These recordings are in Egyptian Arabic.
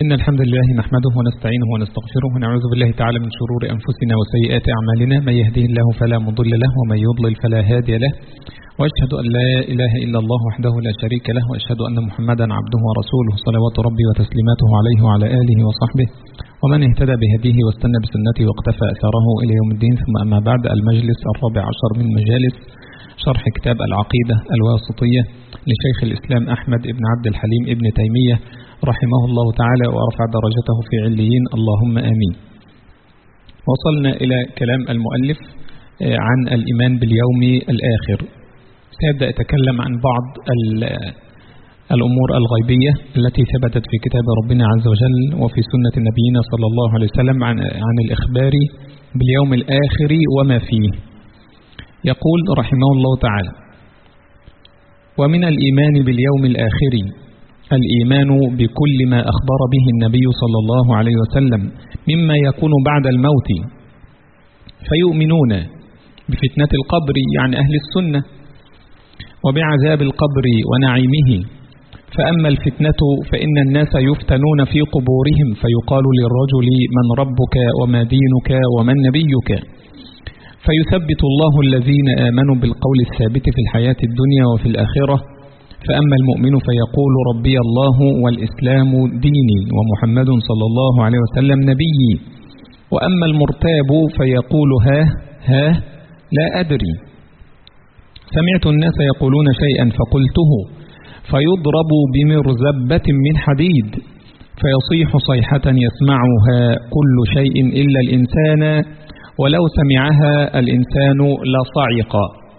إن الحمد لله نحمده ونستعينه ونستغفره ونعوذ بالله تعالى من شرور أنفسنا وسيئات أعمالنا من يهده الله فلا مضل له ومن يضلل فلا هادي له وأشهد أن لا إله إلا الله وحده لا شريك له وأشهد أن محمدا عبده ورسوله صلوات ربي وتسليماته عليه وعلى آله وصحبه ومن اهتدى بهديه واستنى بسنته واقتفى أثره إلى يوم الدين ثم أما بعد المجلس الرابع عشر من مجالس شرح كتاب العقيدة الواسطية لشيخ الإسلام أحمد بن عبد الحليم ابن تيمية رحمه الله تعالى وأرفع درجته في عليين اللهم آمين وصلنا إلى كلام المؤلف عن الإيمان باليوم الآخر سيبدأ يتكلم عن بعض الأمور الغيبية التي ثبتت في كتاب ربنا عز وجل وفي سنة نبينا صلى الله عليه وسلم عن, عن الإخبار باليوم الآخر وما فيه يقول رحمه الله تعالى ومن الإيمان باليوم الآخر الإيمان بكل ما أخبر به النبي صلى الله عليه وسلم مما يكون بعد الموت فيؤمنون بفتنة القبر يعني أهل السنة وبعذاب القبر ونعيمه فأما الفتنة فإن الناس يفتنون في قبورهم فيقال للرجل من ربك وما دينك ومن نبيك فيثبت الله الذين آمنوا بالقول الثابت في الحياة الدنيا وفي الآخرة فأما المؤمن فيقول ربي الله والإسلام ديني ومحمد صلى الله عليه وسلم نبيي وأما المرتاب فيقول ها ها لا أدري سمعت الناس يقولون شيئا فقلته فيضرب بمرزبة من حديد فيصيح صيحة يسمعها كل شيء إلا الإنسان ولو سمعها الإنسان لصعق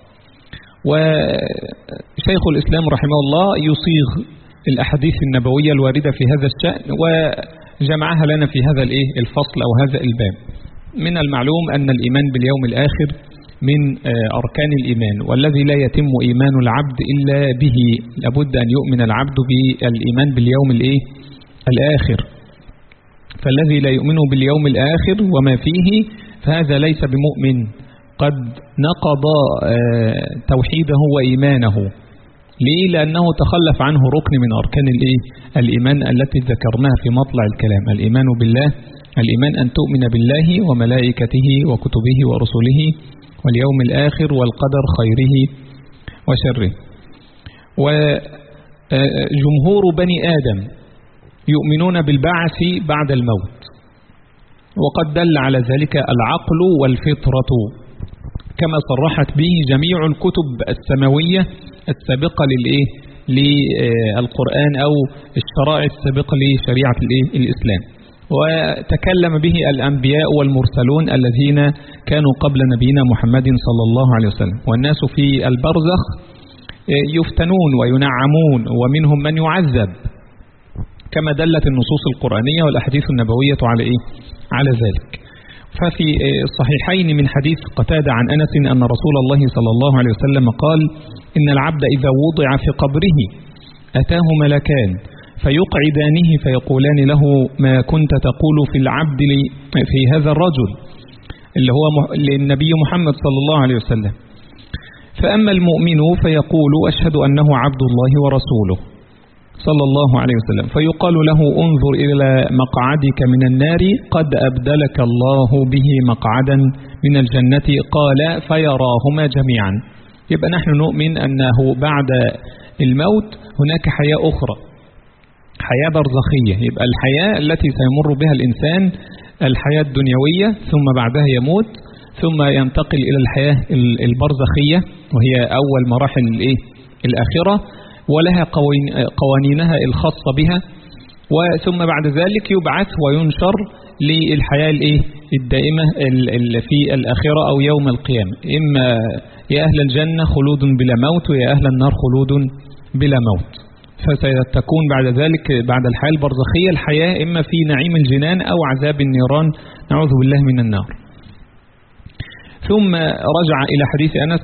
وشيخ الإسلام رحمه الله يصيغ الأحاديث النبوية الواردة في هذا الشأن وجمعها لنا في هذا الفصل أو هذا الباب من المعلوم أن الإيمان باليوم الآخر من أركان الإيمان والذي لا يتم إيمان العبد إلا به لابد أن يؤمن العبد بالإيمان باليوم الإيه؟ الآخر فالذي لا يؤمن باليوم الآخر وما فيه فهذا ليس بمؤمن قد نقض توحيده وإيمانه ليه؟ لأنه تخلف عنه ركن من أركان الإيه؟ الإيمان التي ذكرناها في مطلع الكلام الإيمان بالله الإيمان أن تؤمن بالله وملائكته وكتبه ورسله واليوم الآخر والقدر خيره وشره وجمهور بني آدم يؤمنون بالبعث بعد الموت وقد دل على ذلك العقل والفطرة كما صرحت به جميع الكتب السماوية السابقة للإيه للقرآن أو الشرائع السابقة لشريعة الإيه الإسلام وتكلم به الأنبياء والمرسلون الذين كانوا قبل نبينا محمد صلى الله عليه وسلم والناس في البرزخ يفتنون وينعمون ومنهم من يعذب كما دلت النصوص القرآنية والأحاديث النبوية على إيه؟ على ذلك ففي الصحيحين من حديث قتادة عن أنس أن رسول الله صلى الله عليه وسلم قال إن العبد إذا وضع في قبره أتاه ملكان فيقعدانه فيقولان له ما كنت تقول في العبد في هذا الرجل اللي هو للنبي محمد صلى الله عليه وسلم فأما المؤمن فيقول أشهد أنه عبد الله ورسوله صلى الله عليه وسلم فيقال له انظر إلى مقعدك من النار قد أبدلك الله به مقعدا من الجنة قال فيراهما جميعا يبقى نحن نؤمن أنه بعد الموت هناك حياة أخرى حياة برزخية يبقى الحياة التي سيمر بها الإنسان الحياة الدنيوية ثم بعدها يموت ثم ينتقل إلى الحياة البرزخية وهي أول مراحل الإيه؟ الآخرة ولها قوانينها الخاصة بها وثم بعد ذلك يبعث وينشر للحياة الإيه؟ الدائمة في الآخرة أو يوم القيامة إما يا أهل الجنة خلود بلا موت ويا أهل النار خلود بلا موت فستكون بعد ذلك بعد الحياة البرزخية الحياة إما في نعيم الجنان أو عذاب النيران نعوذ بالله من النار ثم رجع إلى حديث أنس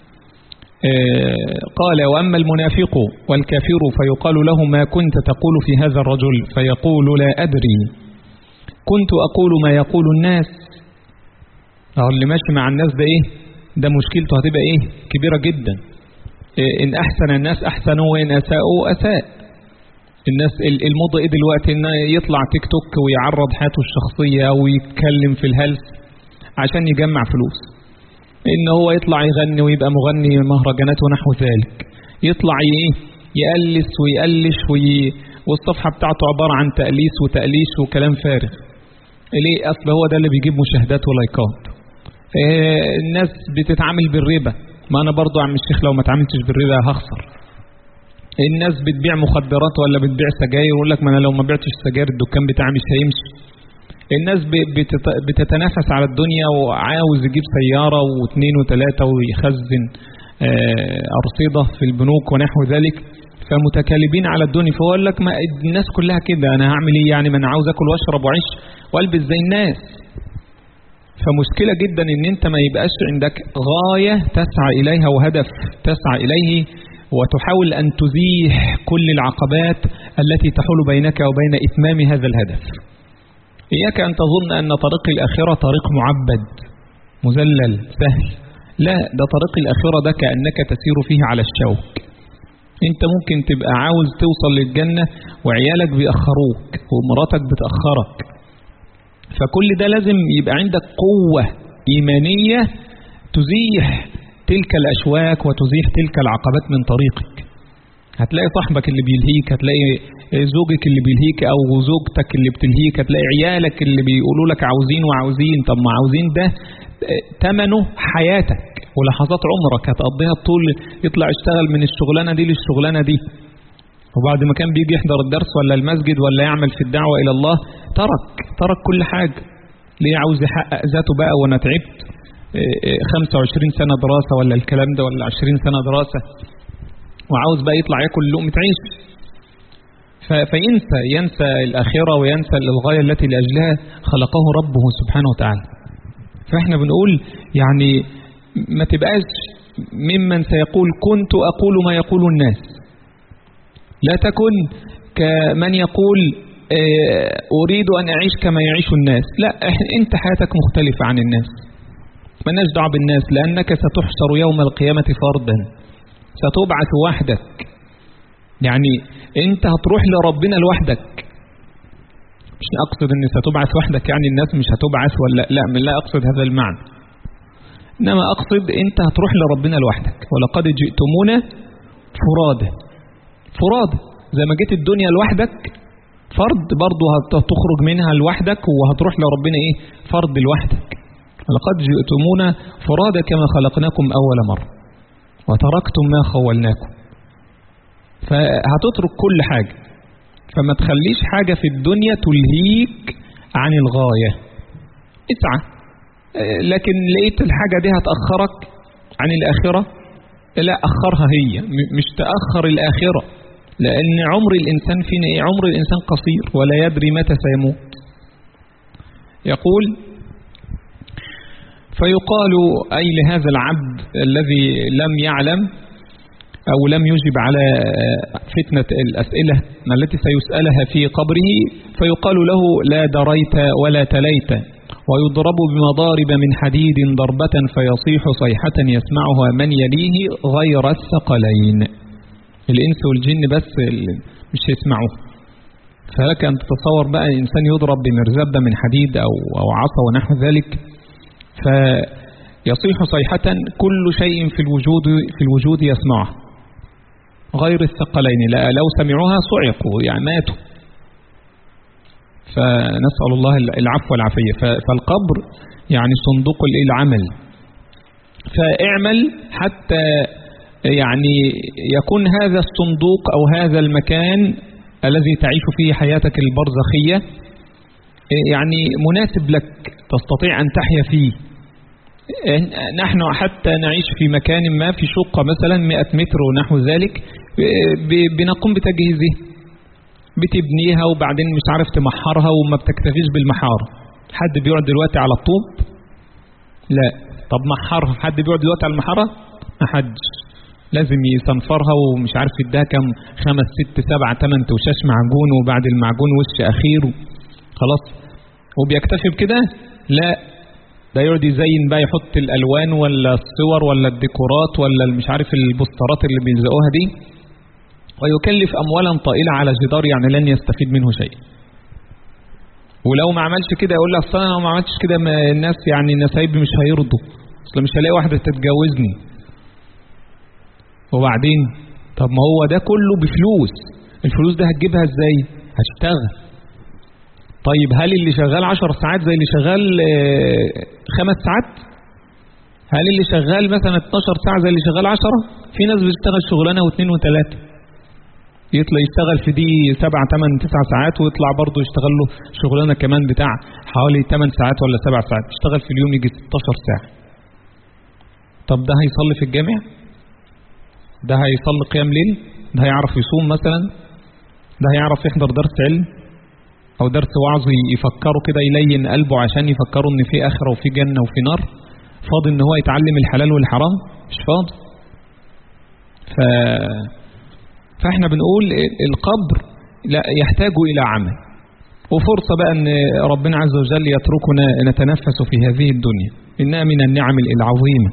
قال وأما المنافق والكافر فيقال له ما كنت تقول في هذا الرجل فيقول لا أدري كنت أقول ما يقول الناس أو اللي ماشي مع الناس ده إيه ده مشكلته هتبقى إيه كبيرة جدا إن أحسن الناس أحسنوا وإن أساءوا أساء الناس الموضة ايه دلوقتي ان يطلع تيك توك ويعرض حياته الشخصية ويتكلم في الهلس عشان يجمع فلوس ان هو يطلع يغني ويبقى مغني مهرجانات ونحو ذلك يطلع ايه يقلس ويقلش وي... والصفحة بتاعته عبارة عن تقليس وتقليش وكلام فارغ ليه اصل هو ده اللي بيجيب مشاهدات ولايكات اه الناس بتتعامل بالربا ما انا برضو عم الشيخ لو ما تعاملتش بالربا هخسر الناس بتبيع مخدرات ولا بتبيع سجاير ويقول لك ما انا لو ما بعتش سجاير الدكان بتاعي مش هيمشي الناس بتتنافس على الدنيا وعاوز يجيب سيارة واثنين وثلاثة ويخزن أرصدة في البنوك ونحو ذلك فمتكالبين على الدنيا فيقول لك ما الناس كلها كده انا هعمل ايه يعني ما انا عاوز اكل واشرب واعيش والبس زي الناس فمشكلة جدا ان انت ما يبقاش عندك غاية تسعى اليها وهدف تسعى اليه وتحاول ان تزيح كل العقبات التي تحول بينك وبين اتمام هذا الهدف اياك ان تظن ان طريق الاخرة طريق معبد مذلل سهل لا ده طريق الاخرة ده كأنك تسير فيه على الشوك انت ممكن تبقى عاوز توصل للجنة وعيالك بيأخروك ومراتك بتأخرك فكل ده لازم يبقى عندك قوة إيمانية تزيح تلك الأشواك وتزيح تلك العقبات من طريقك هتلاقي صاحبك اللي بيلهيك هتلاقي زوجك اللي بيلهيك أو زوجتك اللي بتلهيك هتلاقي عيالك اللي بيقولوا لك عاوزين وعاوزين طب ما عاوزين ده تمنه حياتك ولحظات عمرك هتقضيها طول يطلع يشتغل من الشغلانة دي للشغلانة دي وبعد ما كان بيجي يحضر الدرس ولا المسجد ولا يعمل في الدعوة إلى الله ترك ترك كل حاجة ليه عاوز يحقق ذاته بقى وانا تعبت 25 سنة دراسة ولا الكلام ده ولا 20 سنة دراسة وعاوز بقى يطلع ياكل لقمة عيش فينسى ينسى الآخرة وينسى الغاية التي لأجلها خلقه ربه سبحانه وتعالى فاحنا بنقول يعني ما تبقاش ممن سيقول كنت أقول ما يقول الناس لا تكن كمن يقول أريد أن أعيش كما يعيش الناس لا أنت حياتك مختلفة عن الناس ما دعوه بالناس لأنك ستحشر يوم القيامة فردا ستبعث وحدك يعني أنت هتروح لربنا لوحدك مش أقصد أن ستبعث وحدك يعني الناس مش هتبعث ولا لا من لا أقصد هذا المعنى إنما أقصد أنت هتروح لربنا لوحدك ولقد جئتمونا فرادى فرادى زي ما جيت الدنيا لوحدك فرد برضه هتخرج منها لوحدك وهتروح لربنا ايه فرد لوحدك لقد جئتمونا فرادى كما خلقناكم أول مرة وتركتم ما خولناكم فهتترك كل حاجة فما تخليش حاجة في الدنيا تلهيك عن الغاية اسعى لكن لقيت الحاجة دي هتأخرك عن الآخرة لا أخرها هي مش تأخر الآخرة لأن عمر الإنسان فينا إيه عمر الإنسان قصير ولا يدري متى سيموت يقول فيقال أي لهذا العبد الذي لم يعلم أو لم يجب على فتنة الأسئلة التي سيسألها في قبره فيقال له لا دريت ولا تليت ويضرب بمضارب من حديد ضربة فيصيح صيحة يسمعها من يليه غير الثقلين الإنس والجن بس مش هيسمعوه فلك أن تتصور بقى إنسان يضرب بمرزبة من حديد أو, أو عصا ونحو ذلك فيصيح صيحة كل شيء في الوجود في الوجود يسمعه غير الثقلين لا لو سمعوها صعقوا يعني ماتوا فنسأل الله العفو والعافية فالقبر يعني صندوق العمل فاعمل حتى يعني يكون هذا الصندوق أو هذا المكان الذي تعيش فيه حياتك البرزخية يعني مناسب لك تستطيع أن تحيا فيه نحن حتى نعيش في مكان ما في شقة مثلا 100 متر ونحو ذلك بنقوم بتجهيزه بتبنيها وبعدين مش عارف تمحرها وما بتكتفيش بالمحار حد بيقعد دلوقتي على الطوب لا طب محرها حد بيقعد دلوقتي على المحارة ما حدش لازم يصنفرها ومش عارف يديها كم خمس ست سبع تمن توشاش معجون وبعد المعجون وش اخير خلاص وبيكتفي بكده لا ده يقعد يزين بقى يحط الالوان ولا الصور ولا الديكورات ولا مش عارف البوسترات اللي بيلزقوها دي ويكلف أموالا طائلة على جدار يعني لن يستفيد منه شيء ولو ما عملش كده يقول لك اصل انا لو ما عملتش كده ما الناس يعني النسايب مش هيرضوا اصل مش هلاقي واحده تتجوزني وبعدين طب ما هو ده كله بفلوس الفلوس ده هتجيبها ازاي هتشتغل طيب هل اللي شغال 10 ساعات زي اللي شغال آه، خمس ساعات هل اللي شغال مثلا 12 ساعة زي اللي شغال 10 في ناس بتشتغل شغلانة واثنين وثلاثة يطلع يشتغل في دي 7 8 9 ساعات ويطلع برضه يشتغل له شغلانة كمان بتاع حوالي 8 ساعات ولا 7 ساعات يشتغل في اليوم يجي 16 ساعة طب ده هيصلي في الجامع ده هيصلي قيام ليل ده هيعرف يصوم مثلا ده هيعرف يحضر درس علم او درس وعظ يفكروا كده يلين قلبه عشان يفكروا ان في اخره وفي جنه وفي نار فاضي ان هو يتعلم الحلال والحرام مش فاضي ف... فاحنا بنقول القبر لا يحتاج الى عمل وفرصة بقى ان ربنا عز وجل يتركنا نتنفس في هذه الدنيا انها من النعم العظيمة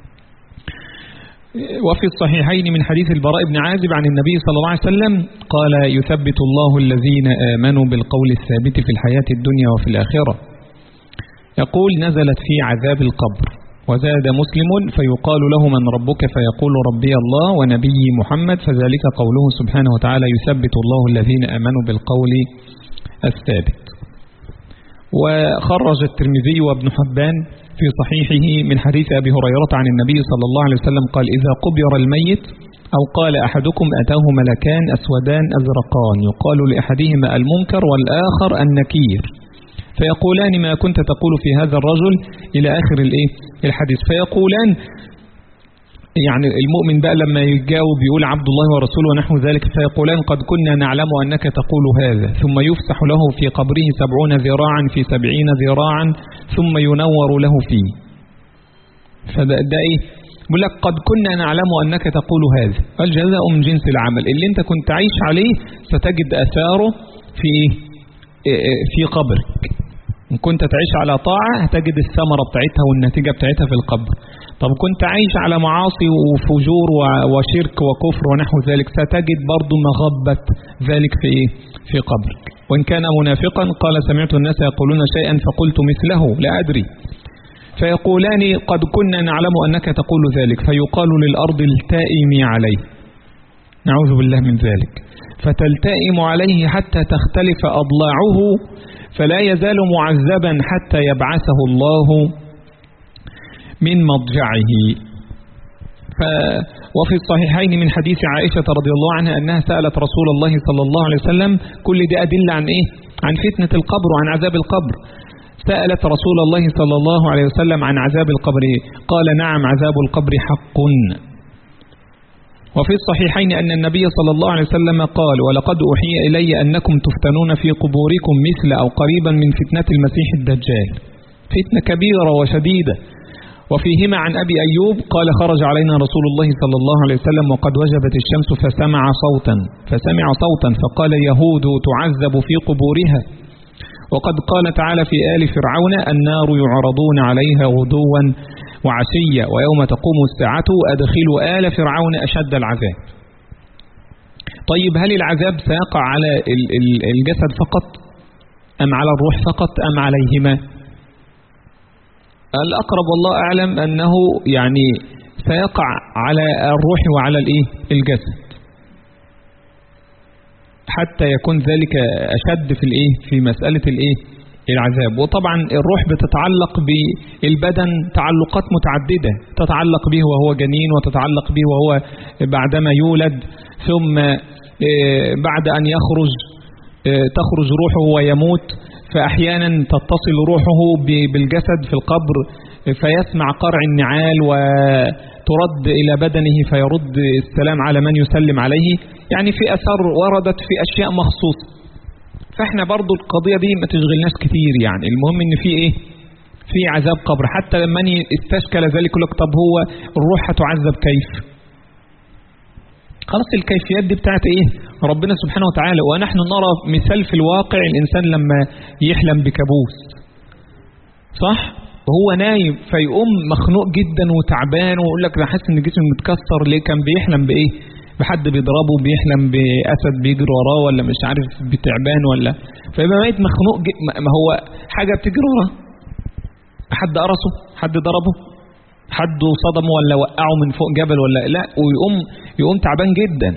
وفي الصحيحين من حديث البراء بن عازب عن النبي صلى الله عليه وسلم قال يثبت الله الذين آمنوا بالقول الثابت في الحياة الدنيا وفي الآخرة يقول نزلت في عذاب القبر وزاد مسلم فيقال له من ربك فيقول ربي الله ونبي محمد فذلك قوله سبحانه وتعالى يثبت الله الذين آمنوا بالقول الثابت وخرج الترمذي وابن حبان في صحيحه من حديث أبي هريرة عن النبي صلى الله عليه وسلم قال إذا قبر الميت أو قال أحدكم أتاه ملكان أسودان أزرقان يقال لأحدهما المنكر والآخر النكير فيقولان ما كنت تقول في هذا الرجل إلى آخر الإيه الحديث فيقولان يعني المؤمن بقى لما يجاوب يقول عبد الله ورسوله ونحو ذلك فيقولان قد كنا نعلم أنك تقول هذا ثم يفسح له في قبره سبعون ذراعا في سبعين ذراعا ثم ينور له فيه فده ده إيه بيقول لك قد كنا نعلم أنك تقول هذا الجزاء من جنس العمل اللي انت كنت عايش عليه ستجد أثاره في إيه في قبرك إن كنت تعيش على طاعة هتجد الثمرة بتاعتها والنتيجة بتاعتها في القبر طب كنت عايش على معاصي وفجور وشرك وكفر ونحو ذلك ستجد برضو مغبة ذلك في إيه؟ في قبرك وإن كان منافقا قال سمعت الناس يقولون شيئا فقلت مثله لا أدري فيقولان قد كنا نعلم أنك تقول ذلك فيقال للأرض التائم عليه نعوذ بالله من ذلك فتلتئم عليه حتى تختلف أضلاعه فلا يزال معذبا حتى يبعثه الله من مضجعه ف وفي الصحيحين من حديث عائشة رضي الله عنها أنها سألت رسول الله صلى الله عليه وسلم كل دي أدلة عن إيه؟ عن فتنة القبر وعن عذاب القبر سألت رسول الله صلى الله عليه وسلم عن عذاب القبر قال نعم عذاب القبر حق وفي الصحيحين أن النبي صلى الله عليه وسلم قال ولقد أوحي إلي أنكم تفتنون في قبوركم مثل أو قريبا من فتنة المسيح الدجال فتنة كبيرة وشديدة وفيهما عن أبي أيوب قال خرج علينا رسول الله صلى الله عليه وسلم وقد وجبت الشمس فسمع صوتا فسمع صوتا فقال يهود تعذب في قبورها وقد قال تعالى في آل فرعون النار يعرضون عليها غدوا وعشية ويوم تقوم الساعة أدخلوا آل فرعون أشد العذاب طيب هل العذاب سيقع على الجسد فقط أم على الروح فقط أم عليهما الأقرب والله أعلم أنه يعني سيقع على الروح وعلى الإيه الجسد حتى يكون ذلك أشد في الإيه في مسألة الإيه العذاب وطبعا الروح بتتعلق بالبدن تعلقات متعددة تتعلق به وهو جنين وتتعلق به وهو بعدما يولد ثم بعد أن يخرج تخرج روحه ويموت فأحيانا تتصل روحه بالجسد في القبر فيسمع قرع النعال وترد إلى بدنه فيرد السلام على من يسلم عليه يعني في أثر وردت في أشياء مخصوصة فاحنا برضو القضية دي ما تشغلناش كتير يعني المهم ان في ايه في عذاب قبر حتى لما استشكل ذلك يقول لك طب هو الروح هتعذب كيف خلاص الكيفيات دي بتاعت ايه ربنا سبحانه وتعالى ونحن نرى مثال في الواقع الانسان لما يحلم بكابوس صح وهو نايم فيقوم مخنوق جدا وتعبان ويقول لك ده حاسس ان جسمه متكسر ليه كان بيحلم بايه بحد بيضربه بيحلم بأسد بيجري وراه ولا مش عارف بتعبان ولا فيبقى ميت مخنوق ما هو حاجة بتجري وراه حد قرصه حد ضربه حد صدمه ولا وقعه من فوق جبل ولا لا ويقوم يقوم تعبان جدا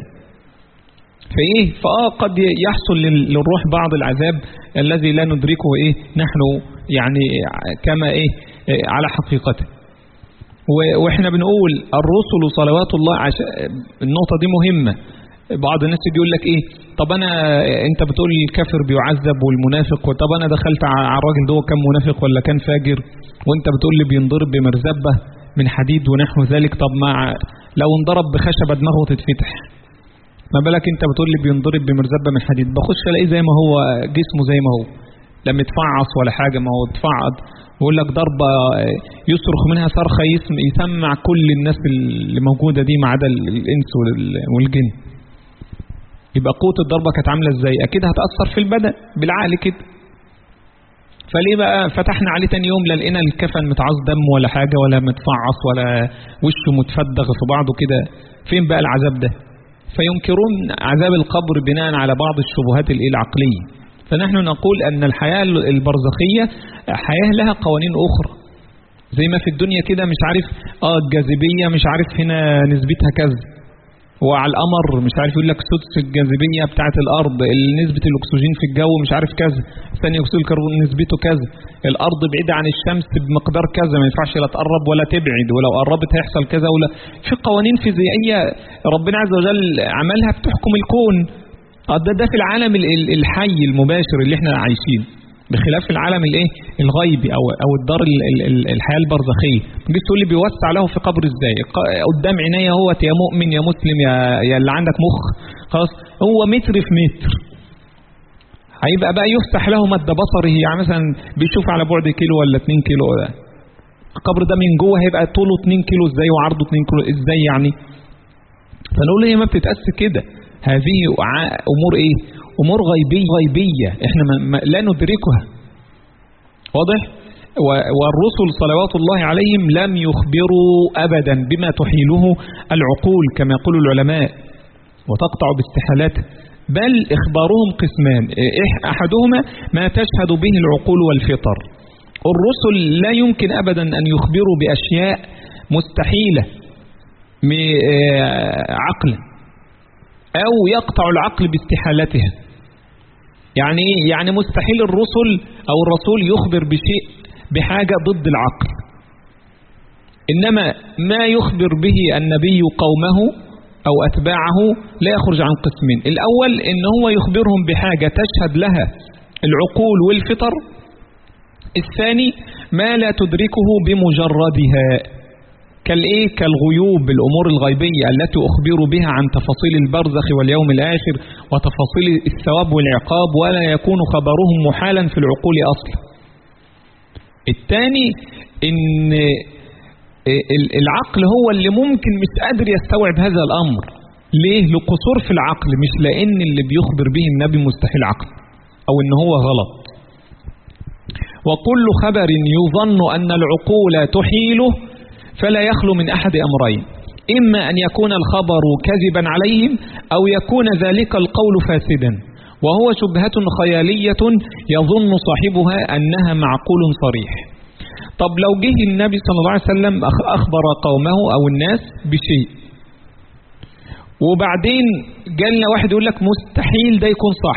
فايه فاه قد يحصل للروح بعض العذاب الذي لا ندركه ايه نحن يعني كما ايه على حقيقته واحنا بنقول الرسل صلوات الله عش... النقطة دي مهمة بعض الناس بيقول لك ايه طب انا انت بتقول الكافر بيعذب والمنافق طب انا دخلت على الراجل ده كان منافق ولا كان فاجر وانت بتقول لي بينضرب بمرزبة من حديد ونحو ذلك طب مع لو انضرب بخشبة دماغه تتفتح ما بالك انت بتقول لي بينضرب بمرزبة من حديد بخش الاقيه زي ما هو جسمه زي ما هو لم يتفعص ولا حاجة ما هو اتفعض ويقول لك ضربة يصرخ منها صرخة يسمع كل الناس اللي موجودة دي ما عدا الإنس والجن يبقى قوة الضربة كانت عاملة ازاي أكيد هتأثر في البدن بالعقل كده فليه بقى فتحنا عليه تاني يوم لا لقينا الكفن متعص دم ولا حاجة ولا متفعص ولا وشه متفدغ في بعضه كده فين بقى العذاب ده فينكرون عذاب القبر بناء على بعض الشبهات العقلية فنحن نقول أن الحياة البرزخية حياة لها قوانين أخرى زي ما في الدنيا كده مش عارف اه الجاذبية مش عارف هنا نسبتها كذا وعلى القمر مش عارف يقول لك سدس الجاذبية بتاعة الأرض نسبة الأكسجين في الجو مش عارف كذا ثاني أكسيد الكربون نسبته كذا الأرض بعيدة عن الشمس بمقدار كذا ما ينفعش لا تقرب ولا تبعد ولو قربت هيحصل كذا ولا في قوانين فيزيائية ربنا عز وجل عملها بتحكم الكون ده ده في العالم الحي المباشر اللي احنا عايشين بخلاف العالم الايه الغيبي او او الدار الحياه البرزخيه تيجي تقول لي بيوسع له في قبر ازاي قدام عينيا هو يا مؤمن يا مسلم يا, يا اللي عندك مخ خلاص هو متر في متر هيبقى بقى يفتح له مد بصره يعني مثلا بيشوف على بعد كيلو ولا 2 كيلو ده القبر ده من جوه هيبقى طوله 2 كيلو ازاي وعرضه 2 كيلو ازاي يعني فنقول هي ما بتتقاس كده هذه امور ايه امور غيبيه غيبيه احنا ما لا ندركها واضح والرسل صلوات الله عليهم لم يخبروا ابدا بما تحيله العقول كما يقول العلماء وتقطع باستحالاته بل اخبارهم قسمان احدهما ما تشهد به العقول والفطر الرسل لا يمكن ابدا ان يخبروا باشياء مستحيله عقلا أو يقطع العقل باستحالتها يعني إيه؟ يعني مستحيل الرسل أو الرسول يخبر بشيء بحاجة ضد العقل إنما ما يخبر به النبي قومه أو أتباعه لا يخرج عن قسمين الأول إن هو يخبرهم بحاجة تشهد لها العقول والفطر الثاني ما لا تدركه بمجردها كالايه كالغيوب الامور الغيبيه التي اخبر بها عن تفاصيل البرزخ واليوم الاخر وتفاصيل الثواب والعقاب ولا يكون خبرهم محالا في العقول اصلا. الثاني ان العقل هو اللي ممكن مش قادر يستوعب هذا الامر. ليه؟ لقصور في العقل مش لان اللي بيخبر به النبي مستحيل عقل او ان هو غلط. وكل خبر يظن ان العقول تحيله فلا يخلو من أحد أمرين إما أن يكون الخبر كذبا عليهم أو يكون ذلك القول فاسدا وهو شبهة خيالية يظن صاحبها أنها معقول صريح طب لو جه النبي صلى الله عليه وسلم أخبر قومه أو الناس بشيء وبعدين جالنا واحد يقول لك مستحيل ده يكون صح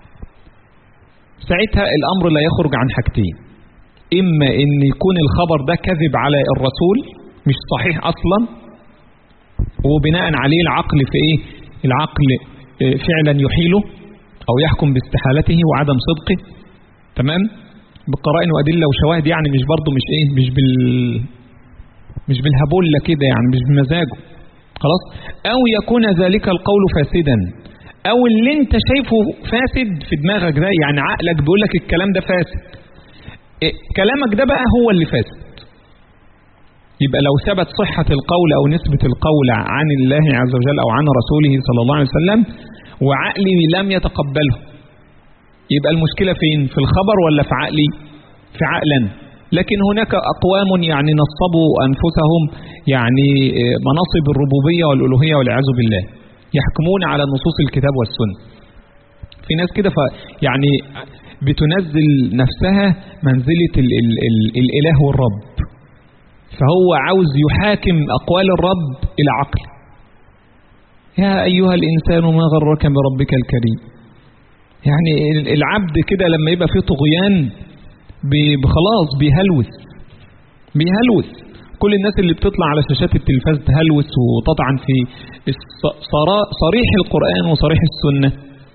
ساعتها الأمر لا يخرج عن حاجتين إما أن يكون الخبر ده كذب على الرسول مش صحيح أصلا وبناء عليه العقل في إيه العقل فعلا يحيله أو يحكم باستحالته وعدم صدقه تمام بقرائن وأدلة وشواهد يعني مش برضه مش إيه مش بال مش بالهبولة كده يعني مش بمزاجه خلاص أو يكون ذلك القول فاسدا أو اللي أنت شايفه فاسد في دماغك ده يعني عقلك بيقول لك الكلام ده فاسد إيه كلامك ده بقى هو اللي فاسد يبقى لو ثبت صحة القول أو نسبة القول عن الله عز وجل أو عن رسوله صلى الله عليه وسلم وعقلي لم يتقبله يبقى المشكلة فين في الخبر ولا في عقلي في عقلا لكن هناك أقوام يعني نصبوا أنفسهم يعني مناصب الربوبية والألوهية والعياذ بالله يحكمون على نصوص الكتاب والسنة في ناس كده يعني بتنزل نفسها منزلة ال ال ال الإله والرب فهو عاوز يحاكم أقوال الرب إلى عقل يا أيها الإنسان ما غرك بربك الكريم يعني العبد كده لما يبقى فيه طغيان خلاص بيهلوس بيهلوس كل الناس اللي بتطلع على شاشات التلفاز تهلوس وتطعن في صريح القرآن وصريح السنة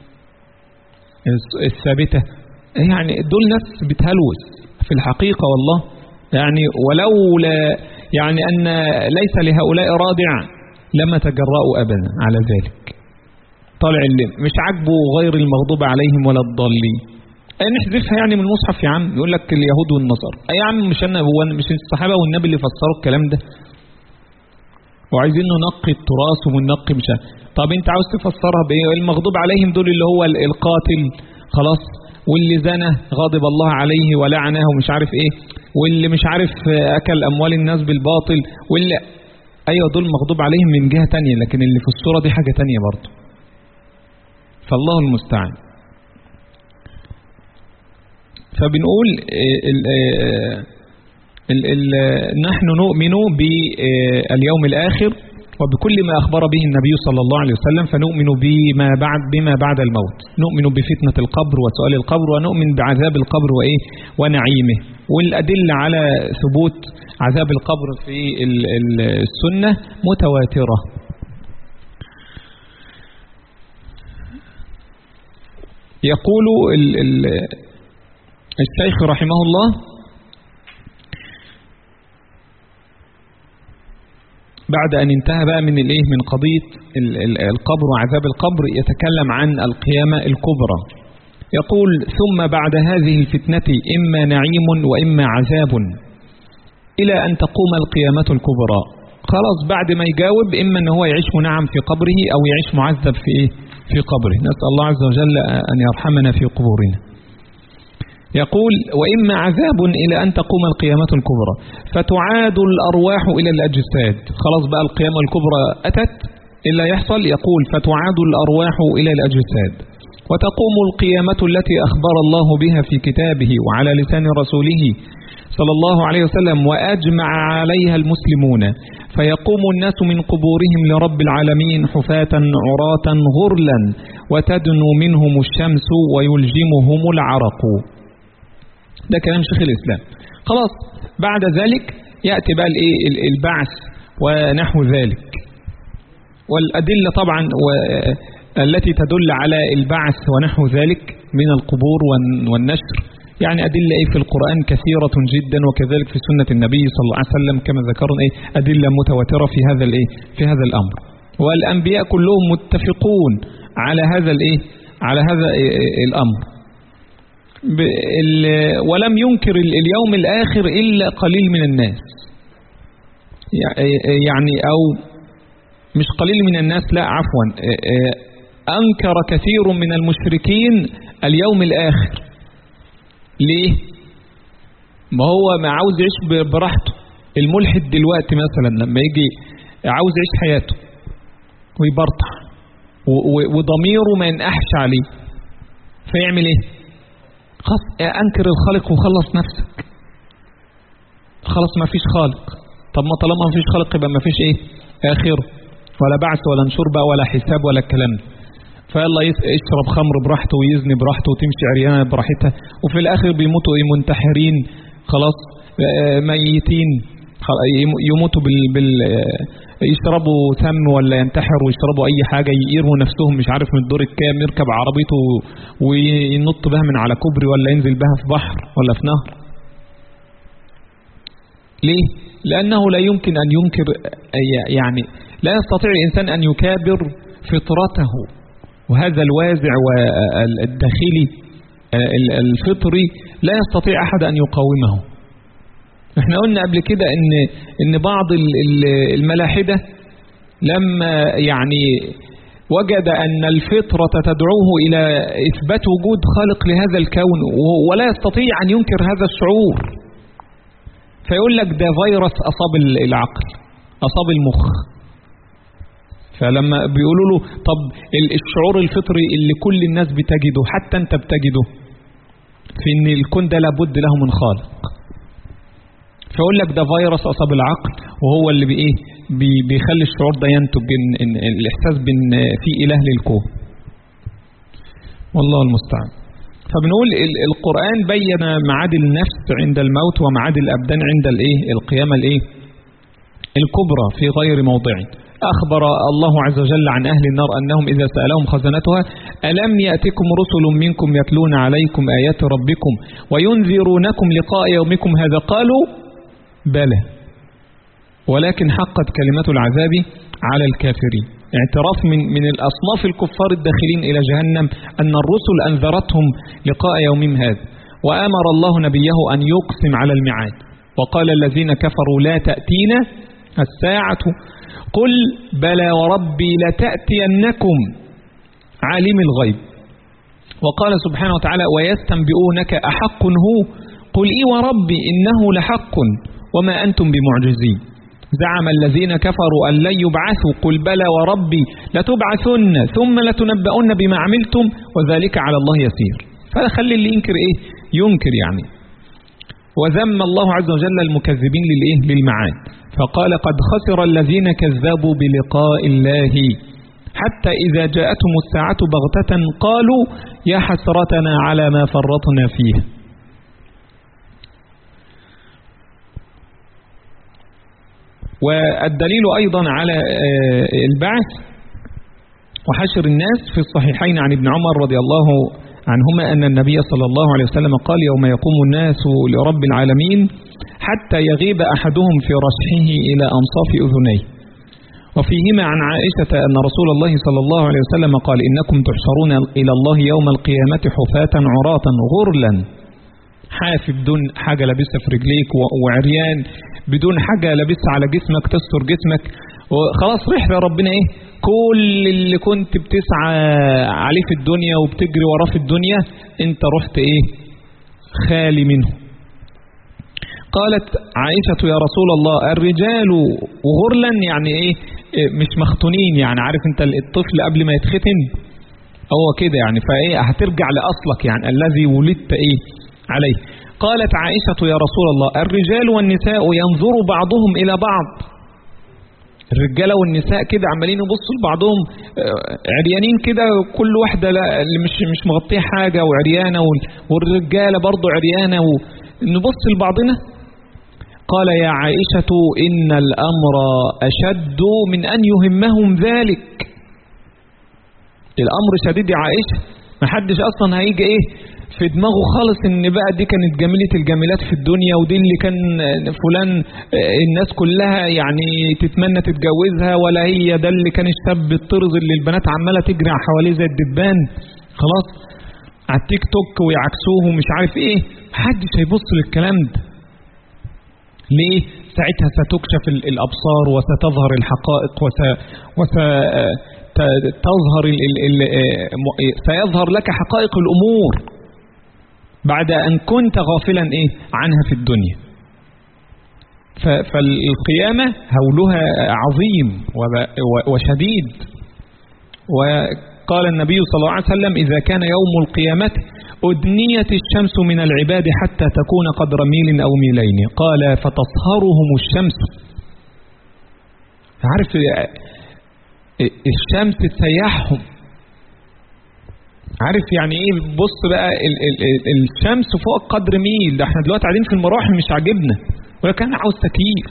الثابتة يعني دول ناس بتهلوس في الحقيقة والله يعني ولولا يعني أن ليس لهؤلاء رادع لما تجرأوا أبدا على ذلك طالع اللي مش عاجبه غير المغضوب عليهم ولا الضالين نحذفها يعني من المصحف يا عم يقول لك اليهود والنصارى اي يا عم مش انا هو مش الصحابه والنبي اللي فسروا الكلام ده وعايزين ننقي التراث وننقي مش طب انت عاوز تفسرها بايه المغضوب عليهم دول اللي هو القاتل خلاص واللي زنى غضب الله عليه ولعنه ومش عارف ايه واللي مش عارف اكل اموال الناس بالباطل واللي ايوه دول مغضوب عليهم من جهه تانية لكن اللي في الصوره دي حاجه تانية برضه فالله المستعان فبنقول ال ال ال نحن نؤمن باليوم الآخر وبكل ما أخبر به النبي صلى الله عليه وسلم فنؤمن بما بعد بما بعد الموت نؤمن بفتنة القبر وسؤال القبر ونؤمن بعذاب القبر وإيه ونعيمه والأدلة على ثبوت عذاب القبر في السنة متواترة يقول ال ال الشيخ رحمه الله بعد أن انتهى بقى من الايه من قضية القبر وعذاب القبر يتكلم عن القيامة الكبرى يقول ثم بعد هذه الفتنة إما نعيم وإما عذاب إلى أن تقوم القيامة الكبرى خلاص بعد ما يجاوب إما أن هو يعيش منعم في قبره أو يعيش معذب في إيه في قبره نسأل الله عز وجل أن يرحمنا في قبورنا يقول وإما عذاب إلى أن تقوم القيامة الكبرى فتعاد الأرواح إلى الأجساد خلاص بقى القيامة الكبرى أتت إلا يحصل يقول فتعاد الأرواح إلى الأجساد وتقوم القيامة التي أخبر الله بها في كتابه وعلى لسان رسوله صلى الله عليه وسلم وأجمع عليها المسلمون فيقوم الناس من قبورهم لرب العالمين حفاة عراة غرلا وتدنو منهم الشمس ويلجمهم العرق ده كلام شيخ الإسلام خلاص بعد ذلك يأتي بقى البعث ونحو ذلك والأدلة طبعا التي تدل على البعث ونحو ذلك من القبور والنشر يعني أدلة إيه في القرآن كثيرة جدا وكذلك في سنة النبي صلى الله عليه وسلم كما ذكرنا إيه أدلة متواترة في هذا الإيه في هذا الأمر والأنبياء كلهم متفقون على هذا الإيه على هذا الأمر ولم ينكر اليوم الآخر إلا قليل من الناس يعني أو مش قليل من الناس لا عفوا أنكر كثير من المشركين اليوم الآخر ليه ما هو ما عاوز يعيش براحته الملحد دلوقتي مثلا لما يجي عاوز يعيش حياته ويبرطح وضميره ما ينقحش عليه فيعمل ايه خلاص انكر الخالق وخلص نفسك خلاص ما فيش خالق طب ما طالما ما فيش خالق يبقى ما فيش ايه اخر ولا بعث ولا نشور بقى ولا حساب ولا الكلام ده فيلا يشرب خمر براحته ويزني براحته وتمشي عريانه براحتها وفي الاخر بيموتوا ايه منتحرين خلاص ميتين يموتوا بال, بال يشربوا سم ولا ينتحروا ويشربوا اي حاجه يرموا نفسهم مش عارف من الدور الكام يركب عربيته وينط بها من على كوبري ولا ينزل بها في بحر ولا في نهر ليه لانه لا يمكن ان ينكر يعني لا يستطيع الانسان ان يكابر فطرته وهذا الوازع والداخلي الفطري لا يستطيع أحد أن يقاومه احنا قلنا قبل كده ان ان بعض الملاحدة لما يعني وجد أن الفطرة تدعوه إلى إثبات وجود خالق لهذا الكون ولا يستطيع أن ينكر هذا الشعور فيقول لك ده فيروس أصاب العقل أصاب المخ فلما بيقولوا له طب الشعور الفطري اللي كل الناس بتجده حتى انت بتجده في ان الكون ده لابد له من خالق فيقول لك ده فيروس اصاب العقل وهو اللي بايه بي بيخلي الشعور ده ينتج إن إن الاحساس بان في اله للكون والله المستعان فبنقول القرآن بين معاد النفس عند الموت ومعاد الأبدان عند الايه القيامة الايه الكبرى في غير موضع أخبر الله عز وجل عن أهل النار أنهم إذا سألهم خزنتها ألم يأتكم رسل منكم يتلون عليكم آيات ربكم وينذرونكم لقاء يومكم هذا قالوا بلى ولكن حقت كلمة العذاب على الكافرين اعتراف من من الأصناف الكفار الداخلين إلى جهنم أن الرسل أنذرتهم لقاء يومهم هذا وأمر الله نبيه أن يقسم على الميعاد وقال الذين كفروا لا تأتينا الساعة قل بلى وربي لتأتينكم عالم الغيب وقال سبحانه وتعالى ويستنبئونك أحق هو قل إي وربي إنه لحق وما أنتم بمعجزين زعم الذين كفروا أن لن يبعثوا قل بلى وربي لتبعثن ثم لتنبؤن بما عملتم وذلك على الله يسير فخلي اللي ينكر إيه ينكر يعني وذم الله عز وجل المكذبين للإيه للمعاد فقال قد خسر الذين كذبوا بلقاء الله حتى إذا جاءتهم الساعة بغتة قالوا يا حسرتنا على ما فرطنا فيه والدليل أيضا على البعث وحشر الناس في الصحيحين عن ابن عمر رضي الله عنهما أن النبي صلى الله عليه وسلم قال يوم يقوم الناس لرب العالمين حتى يغيب أحدهم في رشحه إلى أنصاف أذنيه وفيهما عن عائشة أن رسول الله صلى الله عليه وسلم قال إنكم تحشرون إلى الله يوم القيامة حفاة عراة غرلا حافي بدون حاجة لابسها في رجليك وعريان بدون حاجة لابسها على جسمك تستر جسمك وخلاص رحلة ربنا ايه كل اللي كنت بتسعى عليه في الدنيا وبتجري وراه في الدنيا انت رحت ايه خالي منه قالت عائشة يا رسول الله الرجال غرلا يعني ايه مش مختونين يعني عارف انت الطفل قبل ما يتختن هو كده يعني فايه هترجع لأصلك يعني الذي ولدت ايه عليه قالت عائشة يا رسول الله الرجال والنساء ينظر بعضهم إلى بعض الرجالة والنساء كده عمالين يبصوا لبعضهم عريانين كده كل واحدة لا اللي مش مش مغطيه حاجة وعريانة والرجالة برضه عريانة نبص لبعضنا قال يا عائشة إن الأمر أشد من أن يهمهم ذلك الأمر شديد يا عائشة ما حدش أصلا هيجي إيه في دماغه خالص ان بقى دي كانت جميلة الجميلات في الدنيا ودي اللي كان فلان الناس كلها يعني تتمنى تتجوزها ولا هي ده اللي كان الشاب الطرز اللي البنات عمالة تجري حواليه زي الدبان خلاص على التيك توك ويعكسوه ومش عارف ايه محدش هيبص للكلام ده ليه ساعتها ستكشف الابصار وستظهر الحقائق وس, وس تظهر ال ال ال سيظهر لك حقائق الامور بعد أن كنت غافلا إيه عنها في الدنيا فالقيامة هولها عظيم وشديد وقال النبي صلى الله عليه وسلم إذا كان يوم القيامة أدنيت الشمس من العباد حتى تكون قدر ميل أو ميلين قال فتصهرهم الشمس عارف الشمس تسيحهم عارف يعني ايه بص بقى ال ال ال الشمس فوق قدر ميل ده احنا دلوقتي قاعدين في المراحل مش عاجبنا ولكن عاوز تكييف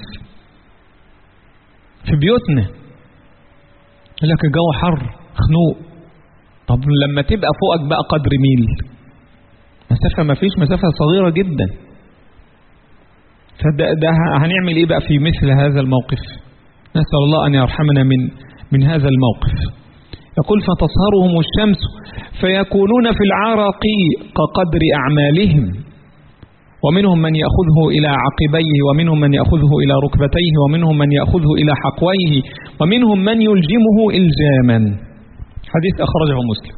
في بيوتنا يقول لك الجو حر خنوق طب لما تبقى فوقك بقى قدر ميل مسافة ما فيش مسافة صغيرة جدا فده ده هنعمل ايه بقى في مثل هذا الموقف نسأل الله ان يرحمنا من من هذا الموقف يقول فتصهرهم الشمس فيكونون في العرق كقدر أعمالهم ومنهم من يأخذه إلى عقبيه ومنهم من يأخذه إلى ركبتيه ومنهم من يأخذه إلى حقويه ومنهم من يلجمه إلجاما حديث أخرجه مسلم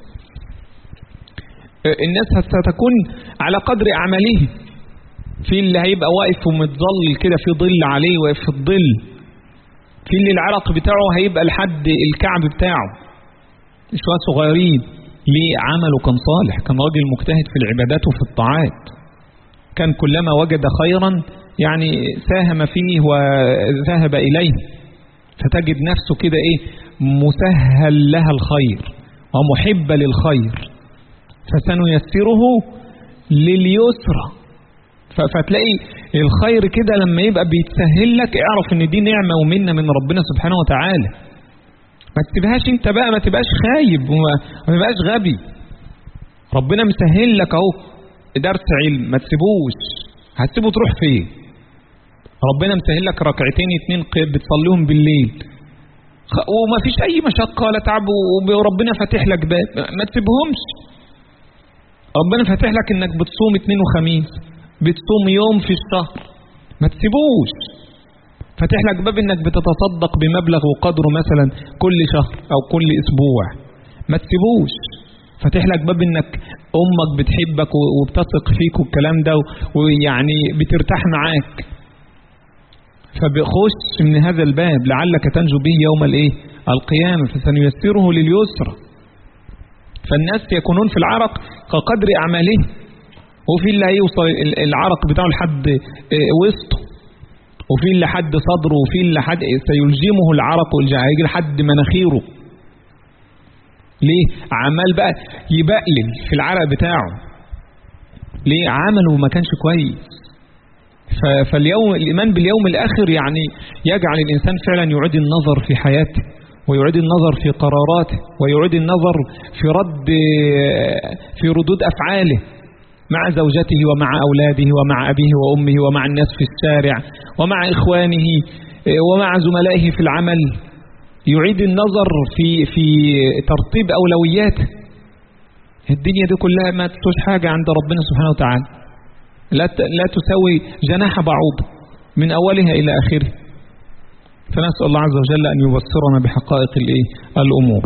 الناس ستكون على قدر أعماله في اللي هيبقى واقف ومتظلل كده في ظل عليه واقف في الظل في اللي العرق بتاعه هيبقى لحد الكعب بتاعه شوية صغيرين ليه عمله كان صالح كان راجل مجتهد في العبادات وفي الطاعات كان كلما وجد خيرا يعني ساهم فيه وذهب إليه فتجد نفسه كده إيه مسهل لها الخير ومحب للخير فسنيسره لليسرى فتلاقي الخير كده لما يبقى بيتسهل لك اعرف ان دي نعمة ومنة من ربنا سبحانه وتعالى ما تسيبهاش انت بقى ما تبقاش خايب وما تبقاش غبي ربنا مسهل لك اهو درس علم ما تسيبوش هتسيبه تروح فين ربنا مسهل لك ركعتين اتنين بتصليهم بالليل وما فيش اي مشقة ولا تعب وربنا فاتح لك باب ما تسيبهمش ربنا فاتح لك انك بتصوم اتنين وخميس بتصوم يوم في الشهر ما تسيبوش فاتح لك باب انك بتتصدق بمبلغ وقدره مثلا كل شهر او كل اسبوع ما تسيبوش فاتح لك باب انك امك بتحبك وبتثق فيك والكلام ده ويعني بترتاح معاك فبخش من هذا الباب لعلك تنجو به يوم الايه القيامة فسنيسره لليسر فالناس يكونون في العرق كقدر اعمالهم وفي اللي هيوصل العرق بتاعه لحد وسطه وفي اللي حد صدره وفي اللي حد سيلجمه العرق هيجي لحد مناخيره ليه عمال بقى يبقلل في العرق بتاعه ليه عمله ما كانش كويس فاليوم الإيمان باليوم الآخر يعني يجعل الإنسان فعلا يعيد النظر في حياته ويعيد النظر في قراراته ويعيد النظر في رد في ردود أفعاله مع زوجته ومع أولاده ومع أبيه وأمه ومع الناس في الشارع ومع إخوانه ومع زملائه في العمل يعيد النظر في في ترتيب أولوياته الدنيا دي كلها ما تسوش حاجة عند ربنا سبحانه وتعالى لا لا تساوي جناح بعوض من أولها إلى آخره فنسأل الله عز وجل أن يبصرنا بحقائق الإيه الأمور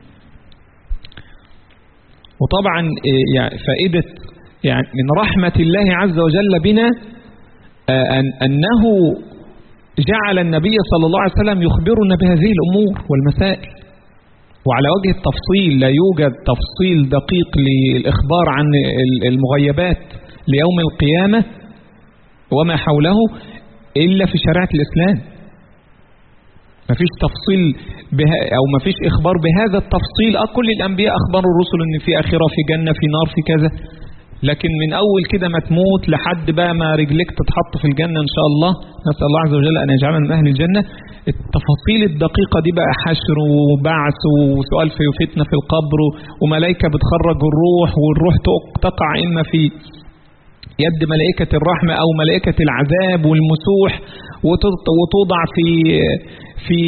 وطبعا يعني فائدة يعني من رحمة الله عز وجل بنا أن أنه جعل النبي صلى الله عليه وسلم يخبرنا بهذه الأمور والمسائل وعلى وجه التفصيل لا يوجد تفصيل دقيق للإخبار عن المغيبات ليوم القيامة وما حوله إلا في شريعة الإسلام ما فيش تفصيل بها أو ما فيش إخبار بهذا التفصيل أه كل الأنبياء أخبروا الرسل أن في آخرة في جنة في نار في كذا لكن من أول كده ما تموت لحد بقى ما رجلك تتحط في الجنة إن شاء الله نسأل الله عز وجل أن يجعلنا من أهل الجنة التفاصيل الدقيقة دي بقى حشر وبعث وسؤال في فتنة في القبر وملائكة بتخرج الروح والروح تقع إما في يد ملائكة الرحمة أو ملائكة العذاب والمسوح وتوضع في في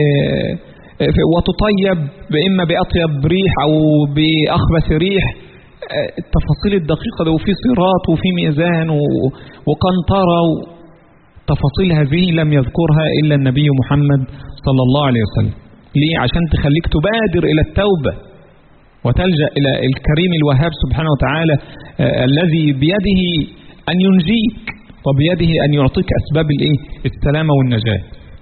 وتطيب إما بأطيب ريح أو بأخبث ريح التفاصيل الدقيقة ده وفي صراط وفي ميزان وقنطرة تفاصيل هذه لم يذكرها إلا النبي محمد صلى الله عليه وسلم ليه عشان تخليك تبادر إلى التوبة وتلجأ إلى الكريم الوهاب سبحانه وتعالى آه الذي بيده أن ينجيك وبيده أن يعطيك أسباب الإيه؟ السلامة والنجاة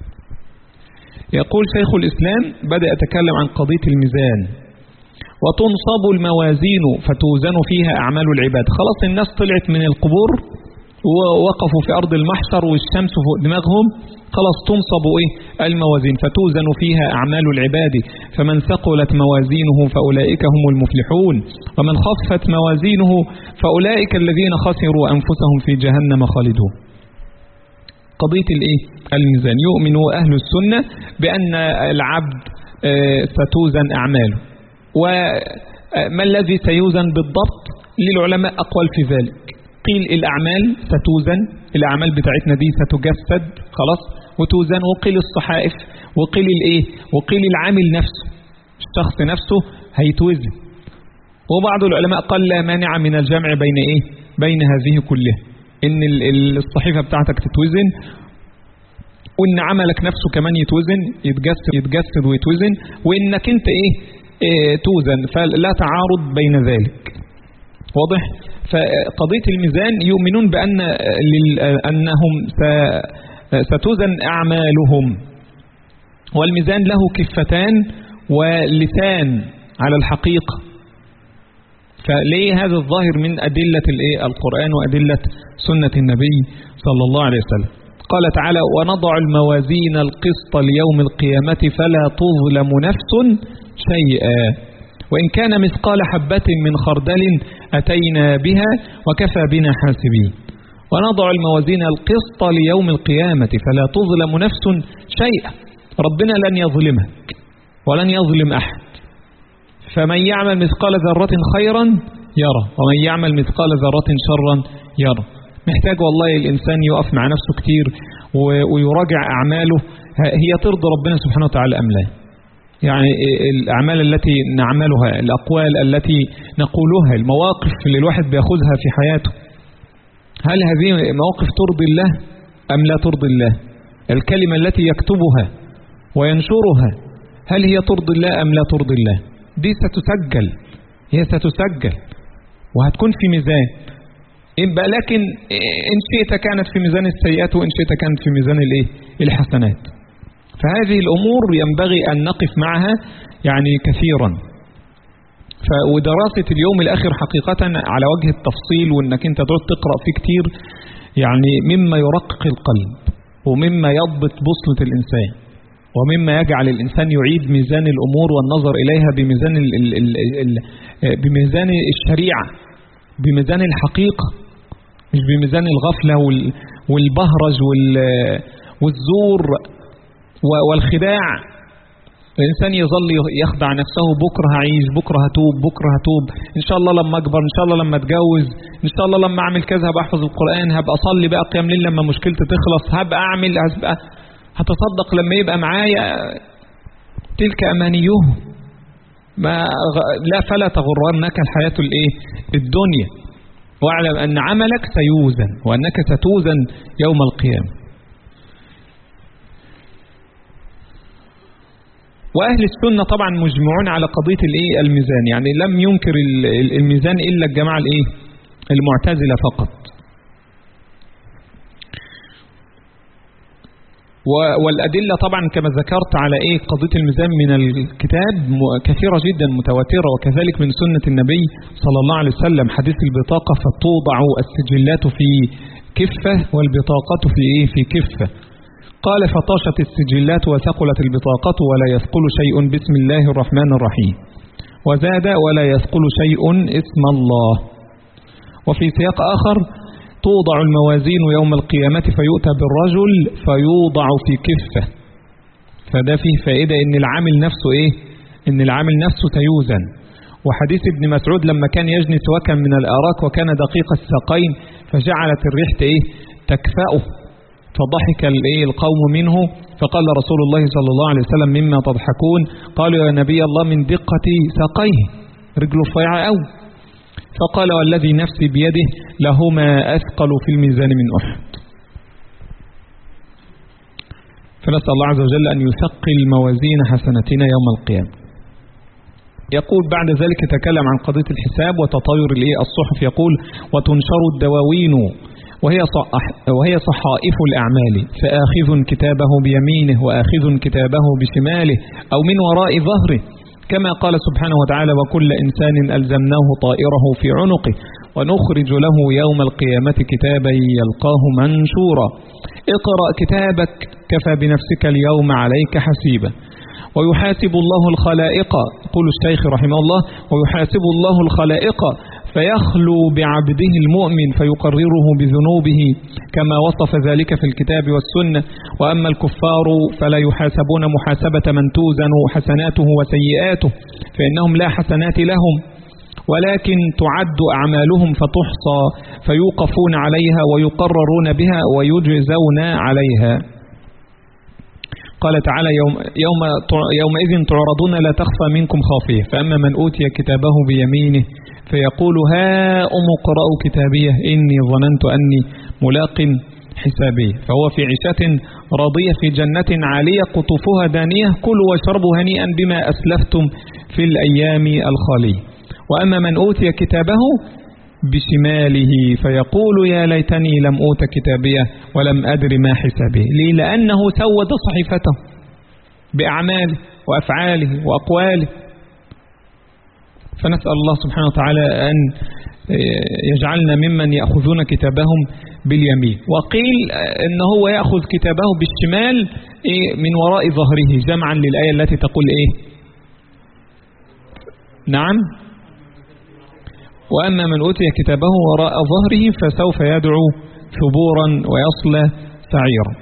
يقول شيخ الإسلام بدأ يتكلم عن قضية الميزان وتنصب الموازين فتوزن فيها أعمال العباد خلاص الناس طلعت من القبور ووقفوا في أرض المحشر والشمس فوق دماغهم خلاص تنصب إيه الموازين فتوزن فيها أعمال العباد فمن ثقلت موازينه فأولئك هم المفلحون ومن خفت موازينه فأولئك الذين خسروا أنفسهم في جهنم خالدون قضية الإيه الميزان يؤمن أهل السنة بأن العبد ستوزن أعماله وما الذي سيوزن بالضبط للعلماء أقوال في ذلك قيل الأعمال ستوزن الأعمال بتاعتنا دي ستجسد خلاص وتوزن وقيل الصحائف وقيل الإيه وقيل العامل نفسه الشخص نفسه هيتوزن وبعض العلماء قال لا مانع من الجمع بين إيه بين هذه كلها إن الصحيفة بتاعتك تتوزن وإن عملك نفسه كمان يتوزن يتجسد, يتجسد ويتوزن وإنك أنت إيه, إيه توزن فلا تعارض بين ذلك واضح فقضية الميزان يؤمنون بأن أنهم ستوزن أعمالهم والميزان له كفتان ولسان على الحقيقة فليه هذا الظاهر من أدلة القرآن وأدلة سنة النبي صلى الله عليه وسلم قال تعالى ونضع الموازين القسط ليوم القيامة فلا تظلم نفس شيئا وإن كان مثقال حبة من خردل أتينا بها وكفى بنا حاسبين ونضع الموازين القسط ليوم القيامة فلا تظلم نفس شيئا ربنا لن يظلمك ولن يظلم أحد فمن يعمل مثقال ذرة خيرا يرى ومن يعمل مثقال ذرة شرا يرى محتاج والله الإنسان يقف مع نفسه كتير ويراجع أعماله هي ترضي ربنا سبحانه وتعالى أم لا يعني الأعمال التي نعملها الأقوال التي نقولها المواقف اللي الواحد بياخذها في حياته هل هذه مواقف ترضي الله أم لا ترضي الله الكلمة التي يكتبها وينشرها هل هي ترضي الله أم لا ترضي الله دي ستسجل هي ستسجل وهتكون في ميزان يبقى لكن إن شئت كانت في ميزان السيئات وإن شئت كانت في ميزان الإيه الحسنات فهذه الأمور ينبغي أن نقف معها يعني كثيرا ودراسة اليوم الآخر حقيقة على وجه التفصيل وأنك أنت تقعد تقرأ فيه كتير يعني مما يرقق القلب ومما يضبط بصلة الإنسان ومما يجعل الإنسان يعيد ميزان الأمور والنظر إليها بميزان ال ال ال ال بميزان الشريعة بميزان الحقيقة مش بميزان الغفلة والبهرج والزور والخداع الإنسان يظل يخدع نفسه بكرة هعيش بكرة هتوب بكرة هتوب إن شاء الله لما أكبر إن شاء الله لما أتجوز إن شاء الله لما أعمل كذا هبقى أحفظ القرآن هبقى أصلي بقى قيام ليل لما مشكلتي تخلص هبقى أعمل هبقى هتصدق لما يبقى معايا تلك أمانيهم ما لا فلا تغرنك الحياة الإيه الدنيا واعلم أن عملك سيوزن وأنك ستوزن يوم القيامة وأهل السنة طبعا مجمعون على قضية الإيه الميزان يعني لم ينكر الميزان إلا الجماعة الإيه المعتزلة فقط والأدلة طبعا كما ذكرت على إيه قضية الميزان من الكتاب كثيرة جدا متواترة وكذلك من سنة النبي صلى الله عليه وسلم حديث البطاقة فتوضع السجلات في كفة والبطاقة في إيه في كفة قال فطاشت السجلات وثقلت البطاقة ولا يثقل شيء بسم الله الرحمن الرحيم وزاد ولا يثقل شيء اسم الله وفي سياق آخر توضع الموازين يوم القيامة فيؤتى بالرجل فيوضع في كفة فده فيه فائدة ان العامل نفسه ايه ان العامل نفسه سيوزن وحديث ابن مسعود لما كان يجني سواكا من الأراك وكان دقيق الساقين فجعلت الريح ايه تكفأه فضحك الايه القوم منه فقال رسول الله صلى الله عليه وسلم مما تضحكون قالوا يا نبي الله من دقة ساقيه رجله رفيعة أوي فقال والذي نفسي بيده لهما أثقل في الميزان من أحد فنسأل الله عز وجل أن يثقل موازين حسنتنا يوم القيامة يقول بعد ذلك يتكلم عن قضية الحساب وتطاير الصحف يقول وتنشر الدواوين وهي وهي صحائف الأعمال فآخذ كتابه بيمينه وآخذ كتابه بشماله أو من وراء ظهره كما قال سبحانه وتعالى وكل إنسان ألزمناه طائره في عنقه ونخرج له يوم القيامة كتابا يلقاه منشورا اقرأ كتابك كفى بنفسك اليوم عليك حسيبا ويحاسب الله الخلائق يقول الشيخ رحمه الله ويحاسب الله الخلائق فيخلو بعبده المؤمن فيقرره بذنوبه كما وصف ذلك في الكتاب والسنة وأما الكفار فلا يحاسبون محاسبة من توزن حسناته وسيئاته فإنهم لا حسنات لهم ولكن تعد أعمالهم فتحصى فيوقفون عليها ويقررون بها ويجزون عليها قال تعالى يوم يوم يومئذ تعرضون لا تخفى منكم خافية فأما من أوتي كتابه بيمينه فيقول ها أم اقرأوا كتابيه إني ظننت أني ملاق حسابي فهو في عشة راضية في جنة عالية قطوفها دانية كلوا واشربوا هنيئا بما أسلفتم في الأيام الخالية وأما من أوتي كتابه بشماله فيقول يا ليتني لم أوت كتابيه ولم أدر ما حسابه ليه لأنه سود صحيفته بأعماله وأفعاله وأقواله فنسأل الله سبحانه وتعالى أن يجعلنا ممن يأخذون كتابهم باليمين وقيل أن هو يأخذ كتابه بالشمال من وراء ظهره جمعا للآية التي تقول إيه نعم وأما من أوتي كتابه وراء ظهره فسوف يدعو ثبورا ويصلى سعيرا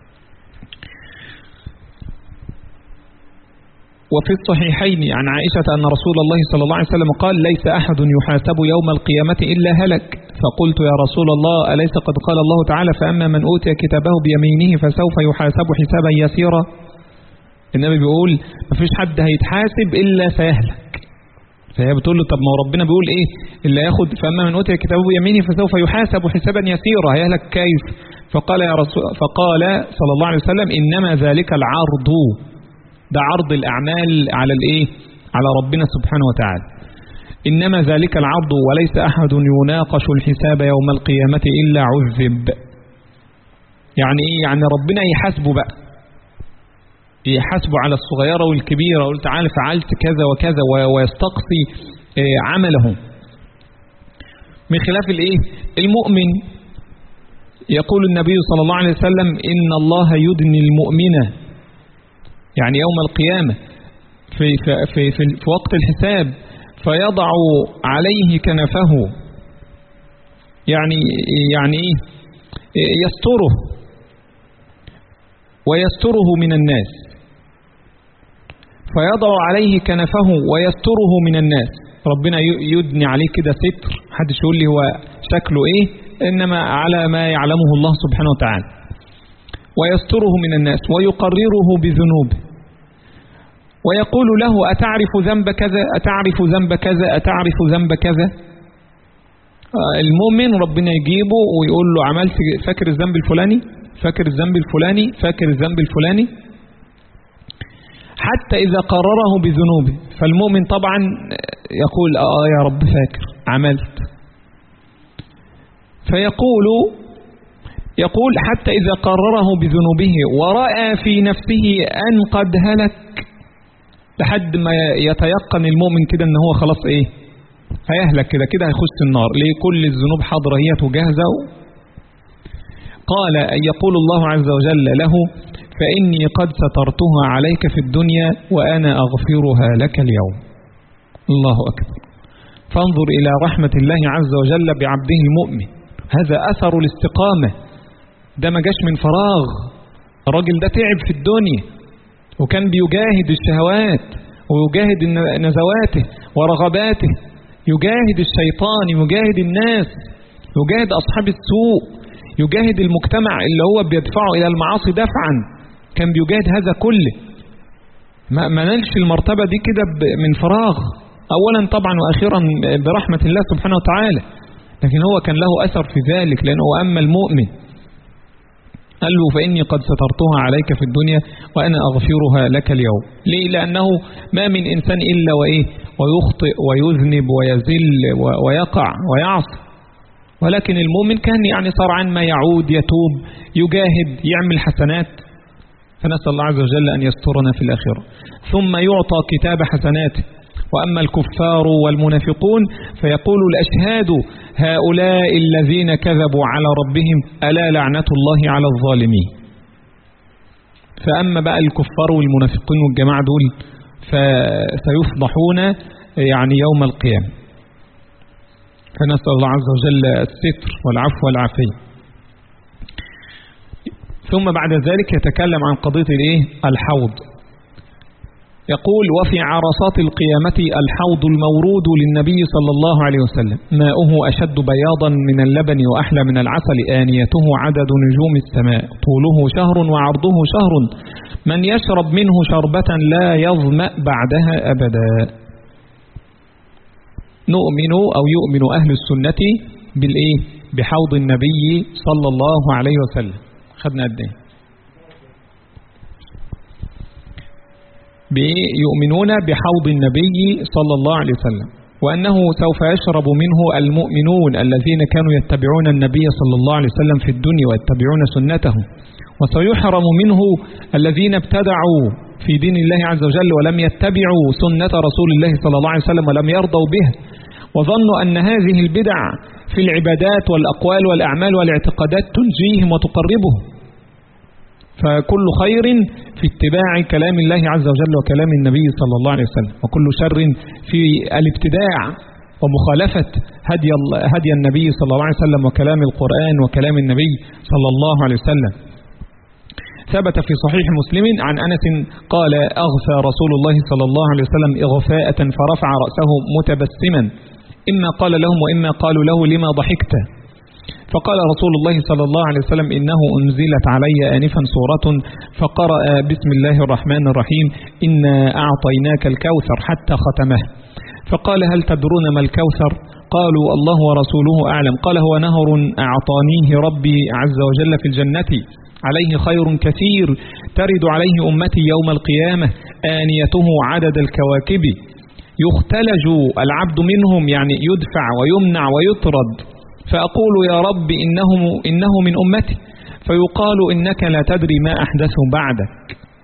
وفي الصحيحين عن عائشة أن رسول الله صلى الله عليه وسلم قال ليس أحد يحاسب يوم القيامة إلا هلك فقلت يا رسول الله أليس قد قال الله تعالى فأما من أوتي كتابه بيمينه فسوف يحاسب حسابا يسيرا النبي بيقول ما فيش حد هيتحاسب إلا سيهلك فهي بتقول له طب ما ربنا بيقول ايه اللي ياخد فاما من اوتي كتابه بيمينه فسوف يحاسب حسابا يسيرا هيهلك كيف فقال يا رسول فقال صلى الله عليه وسلم انما ذلك العرض ده عرض الأعمال على الإيه على ربنا سبحانه وتعالى إنما ذلك العرض وليس أحد يناقش الحساب يوم القيامة إلا عذب يعني إيه يعني ربنا يحاسبه بقى يحاسبه على الصغيرة والكبيرة قلت تعالى فعلت كذا وكذا ويستقصي عمله من خلاف الإيه المؤمن يقول النبي صلى الله عليه وسلم إن الله يدني المؤمنة يعني يوم القيامة في, في, في, في, في وقت الحساب فيضع عليه كنفه يعني يعني ايه يستره ويستره من الناس فيضع عليه كنفه ويستره من الناس ربنا يدني عليه كده ستر محدش يقول لي هو شكله ايه انما على ما يعلمه الله سبحانه وتعالى ويستره من الناس ويقرره بذنوبه ويقول له أتعرف ذنب كذا أتعرف ذنب كذا أتعرف ذنب كذا المؤمن ربنا يجيبه ويقول له عملت فاكر الذنب الفلاني فاكر الذنب الفلاني فاكر الذنب الفلاني حتى إذا قرره بذنوبه فالمؤمن طبعا يقول آه يا رب فاكر عملت فيقول يقول حتى إذا قرره بذنوبه ورأى في نفسه أن قد هلك لحد ما يتيقن المؤمن كده ان هو خلاص ايه هيهلك كده كده هيخش النار ليه كل الذنوب حاضرة هي وجاهزة قال أن يقول الله عز وجل له فإني قد سترتها عليك في الدنيا وأنا أغفرها لك اليوم الله أكبر فانظر إلى رحمة الله عز وجل بعبده المؤمن هذا أثر الاستقامة ده ما جاش من فراغ الراجل ده تعب في الدنيا وكان بيجاهد الشهوات ويجاهد نزواته ورغباته يجاهد الشيطان يجاهد الناس يجاهد أصحاب السوء يجاهد المجتمع اللي هو بيدفعه إلى المعاصي دفعا كان بيجاهد هذا كله ما, ما نالش المرتبة دي كده من فراغ أولا طبعا وأخيرا برحمة الله سبحانه وتعالى لكن هو كان له أثر في ذلك لأنه أما المؤمن قال له فإني قد سترتها عليك في الدنيا وأنا أغفرها لك اليوم ليه لأنه ما من إنسان إلا وإيه ويخطئ ويذنب ويزل ويقع ويعصي ولكن المؤمن كان يعني سرعان ما يعود يتوب يجاهد يعمل حسنات فنسأل الله عز وجل أن يسترنا في الآخرة ثم يعطى كتاب حسناته وأما الكفار والمنافقون فيقول الأشهاد هؤلاء الذين كذبوا على ربهم ألا لعنة الله على الظالمين فأما بقى الكفار والمنافقين والجماعة دول فسيفضحون يعني يوم القيامة فنسأل الله عز وجل الستر والعفو والعافية ثم بعد ذلك يتكلم عن قضية الايه الحوض يقول وفي عرصات القيامة الحوض المورود للنبي صلى الله عليه وسلم ماؤه أشد بياضا من اللبن وأحلى من العسل آنيته عدد نجوم السماء طوله شهر وعرضه شهر من يشرب منه شربة لا يظمأ بعدها أبدا نؤمن أو يؤمن أهل السنة بالإيه بحوض النبي صلى الله عليه وسلم خدنا قد ايه يؤمنون بحوض النبي صلى الله عليه وسلم وأنه سوف يشرب منه المؤمنون الذين كانوا يتبعون النبي صلى الله عليه وسلم في الدنيا ويتبعون سنته وسيحرم منه الذين ابتدعوا في دين الله عز وجل ولم يتبعوا سنة رسول الله صلى الله عليه وسلم ولم يرضوا بها وظنوا أن هذه البدع في العبادات والأقوال والأعمال والاعتقادات تنجيهم وتقربهم فكل خير في اتباع كلام الله عز وجل وكلام النبي صلى الله عليه وسلم وكل شر في الابتداع ومخالفة هدي, هدي النبي صلى الله عليه وسلم وكلام القرآن وكلام النبي صلى الله عليه وسلم ثبت في صحيح مسلم عن أنس قال أغفى رسول الله صلى الله عليه وسلم إغفاءة فرفع رأسه متبسما إما قال لهم وإما قالوا له لما ضحكت فقال رسول الله صلى الله عليه وسلم إنه أنزلت علي آنفا سورة فقرأ بسم الله الرحمن الرحيم إنا أعطيناك الكوثر حتى ختمه فقال هل تدرون ما الكوثر قالوا الله ورسوله أعلم قال هو نهر أعطانيه ربي عز وجل في الجنة عليه خير كثير ترد عليه أمتي يوم القيامة آنيته عدد الكواكب يختلج العبد منهم يعني يدفع ويمنع ويطرد فأقول يا رب إنه, إنه من أمتي فيقال إنك لا تدري ما أحدث بعدك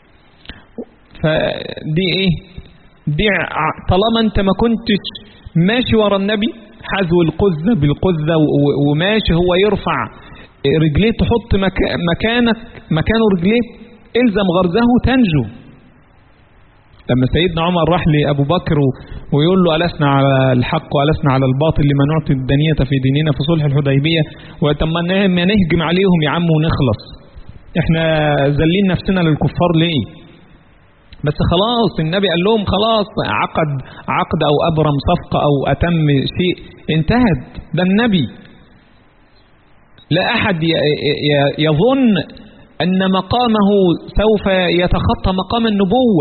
فدي إيه دي طالما أنت ما كنتش ماشي ورا النبي حذو القذة بالقذة وماشي هو يرفع رجليه تحط مكانك مكانه رجليه الزم غرزه تنجو لما سيدنا عمر راح لأبو بكر ويقول له ألسنا على الحق وألسنا على الباطل لما نعطي الدنية في ديننا في صلح الحديبية وتما نهجم عليهم يا عم ونخلص احنا زلين نفسنا للكفار ليه بس خلاص النبي قال لهم خلاص عقد عقد أو أبرم صفقة أو أتم شيء انتهت ده النبي لا أحد يظن أن مقامه سوف يتخطى مقام النبوة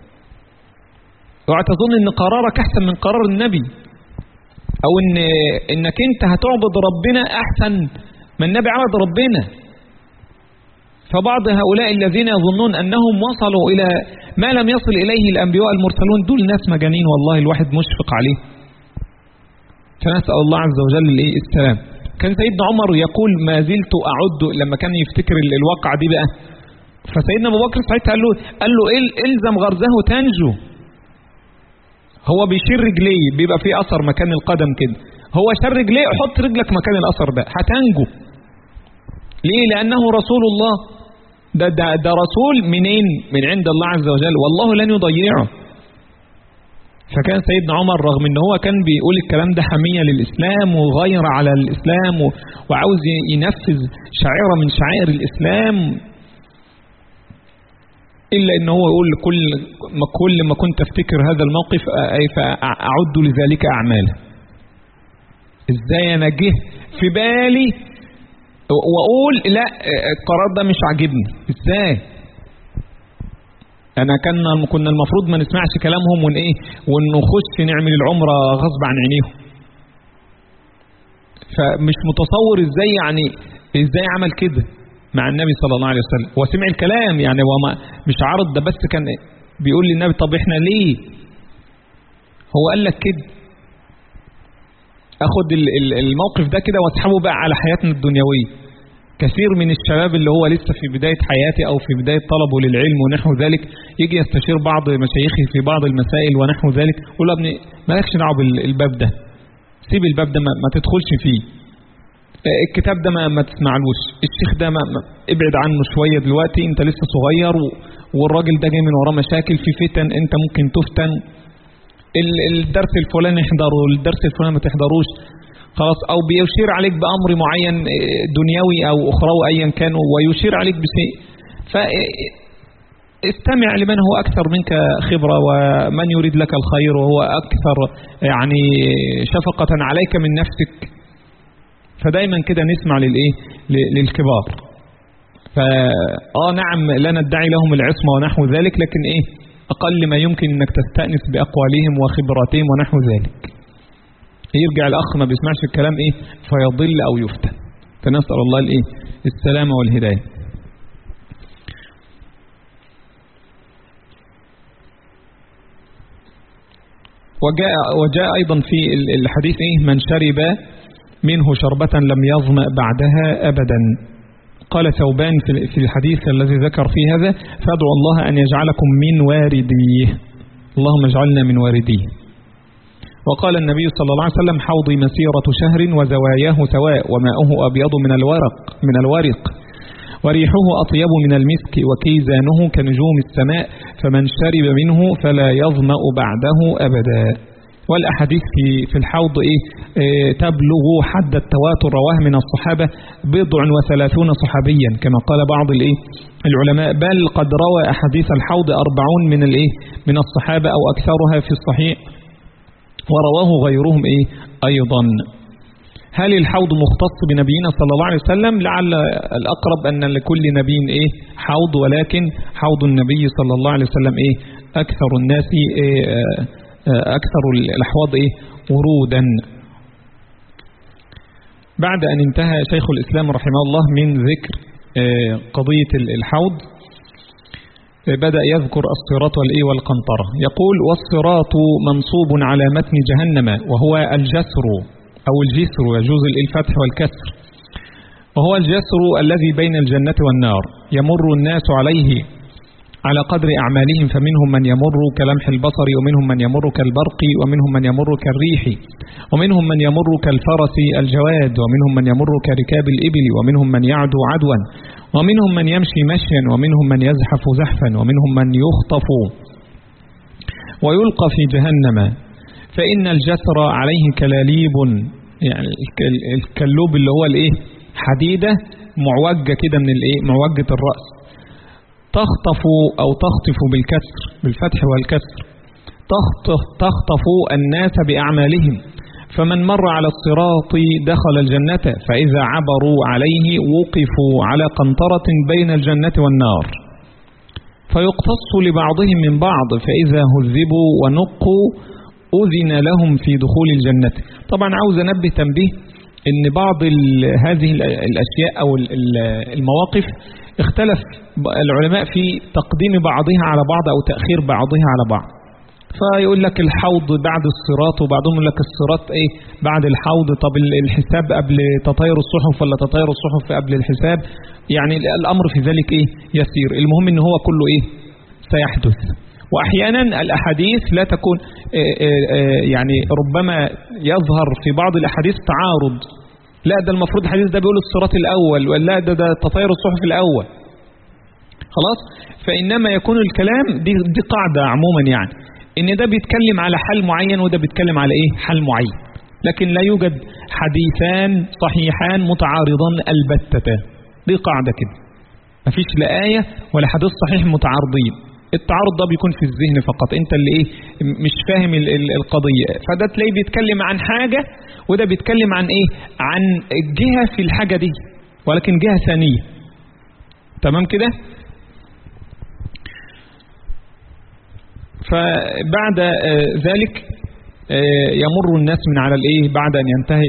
اوعى تظن ان قرارك احسن من قرار النبي او ان انك انت هتعبد ربنا احسن من النبي عبد ربنا فبعض هؤلاء الذين يظنون انهم وصلوا الى ما لم يصل اليه الانبياء المرسلون دول ناس مجانين والله الواحد مشفق عليه فنسأل الله عز وجل الايه السلام كان سيدنا عمر يقول ما زلت اعد لما كان يفتكر الواقعة دي بقى فسيدنا ابو بكر ساعتها قال له قال له الزم غرزه تنجو هو بيشير رجليه بيبقى في اثر مكان القدم كده هو شر رجليه حط رجلك مكان الاثر ده هتنجو ليه لانه رسول الله ده, ده, ده رسول منين من عند الله عز وجل والله لن يضيعه فكان سيدنا عمر رغم ان هو كان بيقول الكلام ده حمية للإسلام وغير على الإسلام وعاوز ينفذ شعيرة من شعائر الإسلام إلا إن هو يقول كل ما كل ما كنت أفتكر هذا الموقف أي فأعد لذلك أعمالا إزاي أنا جه في بالي وأقول لا القرار ده مش عاجبني إزاي أنا كان كنا المفروض ما نسمعش كلامهم ون إيه ونخش نعمل العمرة غصب عن عينيهم فمش متصور إزاي يعني إزاي عمل كده مع النبي صلى الله عليه وسلم وسمع الكلام يعني وما مش عارض ده بس كان بيقول للنبي طب احنا ليه هو قال لك كده اخد الموقف ده كده واسحبه بقى على حياتنا الدنيوية كثير من الشباب اللي هو لسه في بداية حياته او في بداية طلبه للعلم ونحو ذلك يجي يستشير بعض مشايخه في بعض المسائل ونحو ذلك يقول له ابني مالكش دعوه بالباب ده سيب الباب ده ما, ما تدخلش فيه الكتاب ده ما, ما تسمعلوش الشيخ ده ما, ما ابعد عنه شوية دلوقتي انت لسه صغير و والراجل ده جاي من وراه مشاكل في فتن انت ممكن تفتن الدرس الفلاني احضره الدرس الفلاني ما تحضروش خلاص او بيشير عليك بامر معين دنيوي او اخروي ايا كان ويشير عليك بشيء ف استمع لمن هو أكثر منك خبرة ومن يريد لك الخير وهو أكثر يعني شفقة عليك من نفسك فدايما كده نسمع للايه للكبار فآه نعم لا ندعي لهم العصمة ونحو ذلك لكن ايه أقل ما يمكن انك تستأنس بأقوالهم وخبراتهم ونحو ذلك يرجع الأخ ما بيسمعش الكلام ايه فيضل أو يفتن فنسأل الله الايه السلامة والهداية وجاء, وجاء أيضا في الحديث إيه من شرب منه شربة لم يظمأ بعدها أبدا قال ثوبان في الحديث الذي ذكر فيه هذا فادعوا الله أن يجعلكم من وارديه اللهم اجعلنا من وارديه وقال النبي صلى الله عليه وسلم حوضي مسيرة شهر وزواياه سواء وماؤه أبيض من الورق من الورق وريحه أطيب من المسك وكيزانه كنجوم السماء فمن شرب منه فلا يظمأ بعده أبدا والأحاديث في في الحوض إيه, إيه تبلغ حد التواتر رواه من الصحابة بضع وثلاثون صحابيا كما قال بعض الإيه العلماء بل قد روى أحاديث الحوض أربعون من الإيه من الصحابة أو أكثرها في الصحيح ورواه غيرهم إيه أيضا هل الحوض مختص بنبينا صلى الله عليه وسلم لعل الأقرب أن لكل نبي إيه حوض ولكن حوض النبي صلى الله عليه وسلم إيه أكثر الناس إيه أكثر الأحواض إيه ورودا بعد أن انتهى شيخ الإسلام رحمه الله من ذكر قضية الحوض بدأ يذكر الصراط والإيه والقنطرة يقول والصراط منصوب على متن جهنم وهو الجسر أو الجسر يجوز الفتح والكسر وهو الجسر الذي بين الجنة والنار يمر الناس عليه على قدر أعمالهم فمنهم من يمر كلمح البصر ومنهم من يمر كالبرق ومنهم من يمر كالريح ومنهم من يمر كالفرس الجواد ومنهم من يمر كركاب الإبل ومنهم من يعدو عدوا ومنهم من يمشي مشيا ومنهم من يزحف زحفا ومنهم من يخطف ويلقى في جهنم فإن الجسر عليه كلاليب يعني الكلوب اللي هو الايه حديدة معوجة كده من الايه معوجة الرأس تخطف أو تخطف بالكسر بالفتح والكسر تخطف, تخطف الناس بأعمالهم فمن مر على الصراط دخل الجنة فإذا عبروا عليه وقفوا على قنطرة بين الجنة والنار فيقتص لبعضهم من بعض فإذا هذبوا ونقوا أذن لهم في دخول الجنة طبعا عاوز أنبه تنبيه ان بعض هذه الأشياء أو المواقف اختلف العلماء في تقديم بعضها على بعض أو تأخير بعضها على بعض فيقول لك الحوض بعد الصراط وبعضهم يقول لك الصراط ايه بعد الحوض طب الحساب قبل تطاير الصحف ولا تطاير الصحف قبل الحساب يعني الأمر في ذلك ايه يسير المهم ان هو كله ايه سيحدث وأحيانا الأحاديث لا تكون يعني ربما يظهر في بعض الأحاديث تعارض لا ده المفروض الحديث ده بيقول الصراط الأول ولا ده ده تطير الصحف الأول خلاص فإنما يكون الكلام دي, دي قاعدة عموما يعني إن ده بيتكلم على حال معين وده بيتكلم على إيه حال معين لكن لا يوجد حديثان صحيحان متعارضان البتة دي قاعدة كده مفيش لا آية ولا حديث صحيح متعارضين التعارض ده بيكون في الذهن فقط انت اللي ايه مش فاهم ال ال القضية فده تلاقيه بيتكلم عن حاجة وده بيتكلم عن ايه عن جهة في الحاجة دي ولكن جهة ثانية تمام كده فبعد ذلك يمر الناس من على الايه بعد ان ينتهي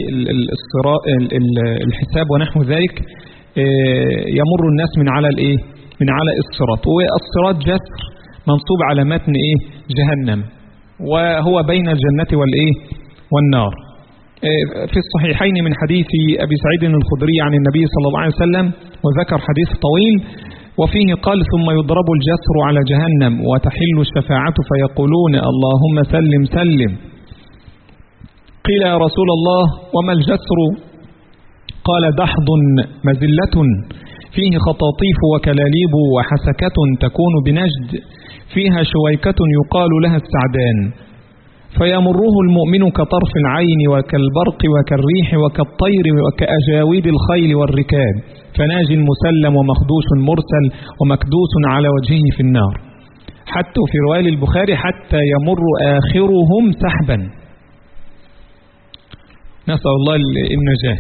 الحساب ونحو ذلك يمر الناس من على الايه من على الصراط والصراط جسر منصوب على متن ايه جهنم وهو بين الجنة والايه والنار في الصحيحين من حديث أبي سعيد الخدري عن النبي صلى الله عليه وسلم وذكر حديث طويل وفيه قال ثم يضرب الجسر على جهنم وتحل الشفاعة فيقولون اللهم سلم سلم قيل يا رسول الله وما الجسر قال دحض مزلة فيه خطاطيف وكلاليب وحسكة تكون بنجد فيها شويكة يقال لها السعدان فيمره المؤمن كطرف العين وكالبرق وكالريح وكالطير وكأجاويد الخيل والركاب فناج مسلم ومخدوش مرسل ومكدوس على وجهه في النار حتى في رواية البخاري حتى يمر آخرهم سحبا نسأل الله النجاة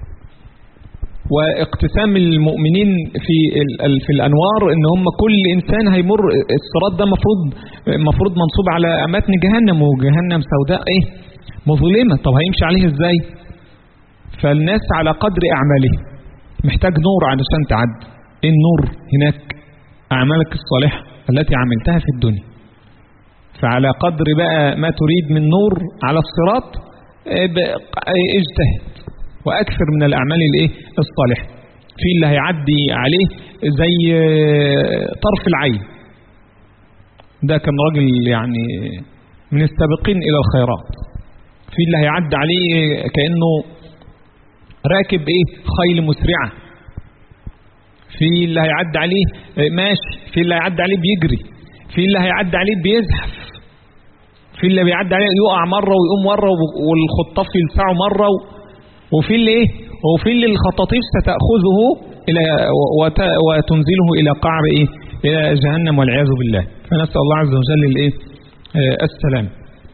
واقتسام المؤمنين في في الانوار ان هم كل انسان هيمر الصراط ده مفروض مفروض منصوب على متن جهنم وجهنم سوداء ايه مظلمه طب هيمشي عليه ازاي فالناس على قدر اعمالهم محتاج نور علشان تعدي ايه النور هناك اعمالك الصالحه التي عملتها في الدنيا فعلى قدر بقى ما تريد من نور على الصراط اجتهد وأكثر من الأعمال الإيه الصالحة في اللي هيعدي عليه زي طرف العين ده كان راجل يعني من السابقين إلى الخيرات في اللي هيعدي عليه كأنه راكب ايه خيل مسرعة في اللي هيعدي عليه ماشي في اللي هيعدي عليه بيجري في اللي هيعدي عليه بيزحف في اللي بيعدي عليه يقع مرة ويقوم مرة والخطاف يلسعه مرة وفي اللي ايه وفي اللي الخطاطيف ستأخذه إلى وتنزله إلى قعر ايه إلى جهنم والعياذ بالله فنسأل الله عز وجل الايه آه السلام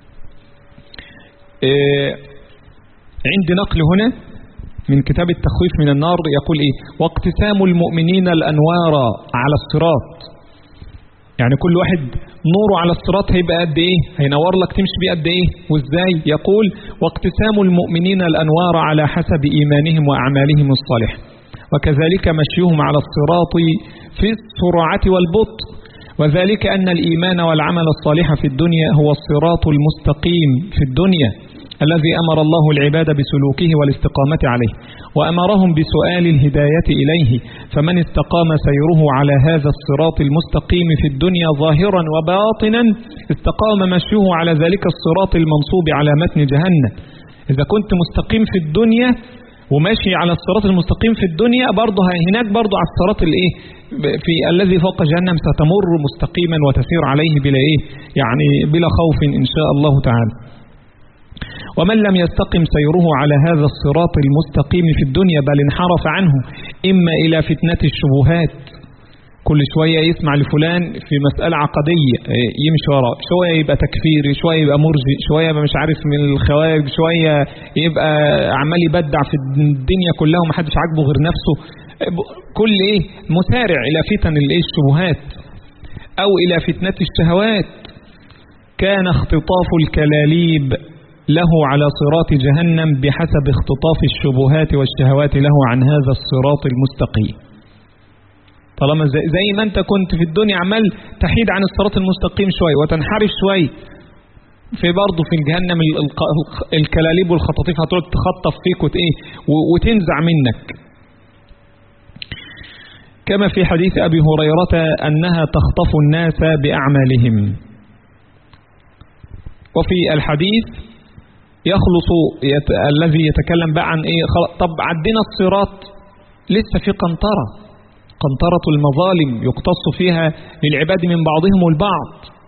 آه عندي نقل هنا من كتاب التخويف من النار يقول ايه واقتسام المؤمنين الانوار على الصراط يعني كل واحد نوره على الصراط هيبقى قد ايه هينور لك تمشي بيه قد ايه وازاي يقول واقتسام المؤمنين الانوار على حسب ايمانهم واعمالهم الصالحه وكذلك مشيهم على الصراط في السرعه والبطء وذلك ان الايمان والعمل الصالح في الدنيا هو الصراط المستقيم في الدنيا الذي أمر الله العباد بسلوكه والاستقامة عليه وأمرهم بسؤال الهداية إليه فمن استقام سيره على هذا الصراط المستقيم في الدنيا ظاهرا وباطنا استقام مشيه على ذلك الصراط المنصوب على متن جهنم إذا كنت مستقيم في الدنيا وماشي على الصراط المستقيم في الدنيا برضه هناك برضه على الصراط الايه في الذي فوق جهنم ستمر مستقيما وتسير عليه بلا ايه يعني بلا خوف ان شاء الله تعالى ومن لم يستقم سيره على هذا الصراط المستقيم في الدنيا بل انحرف عنه إما إلى فتنة الشبهات كل شوية يسمع لفلان في مسألة عقدية يمشي وراه شوية يبقى تكفيري شوية يبقى مرجي شوية يبقى مش عارف من الخوارج شوية يبقى عمال يبدع في الدنيا كلها ومحدش عاجبه غير نفسه كل ايه مسارع الى فتن الايه الشبهات او الى فتنة الشهوات كان اختطاف الكلاليب له على صراط جهنم بحسب اختطاف الشبهات والشهوات له عن هذا الصراط المستقيم طالما زي, زي ما انت كنت في الدنيا عمال تحيد عن الصراط المستقيم شوي وتنحرف شوي في برضه في الجهنم الكلاليب والخطاطيف هتقعد تخطف فيك وت ايه وتنزع منك كما في حديث أبي هريرة أنها تخطف الناس بأعمالهم وفي الحديث يخلص يت... الذي يتكلم بقى عن ايه خل... طب عدينا الصراط لسه في قنطرة قنطرة المظالم يقتص فيها للعباد من بعضهم البعض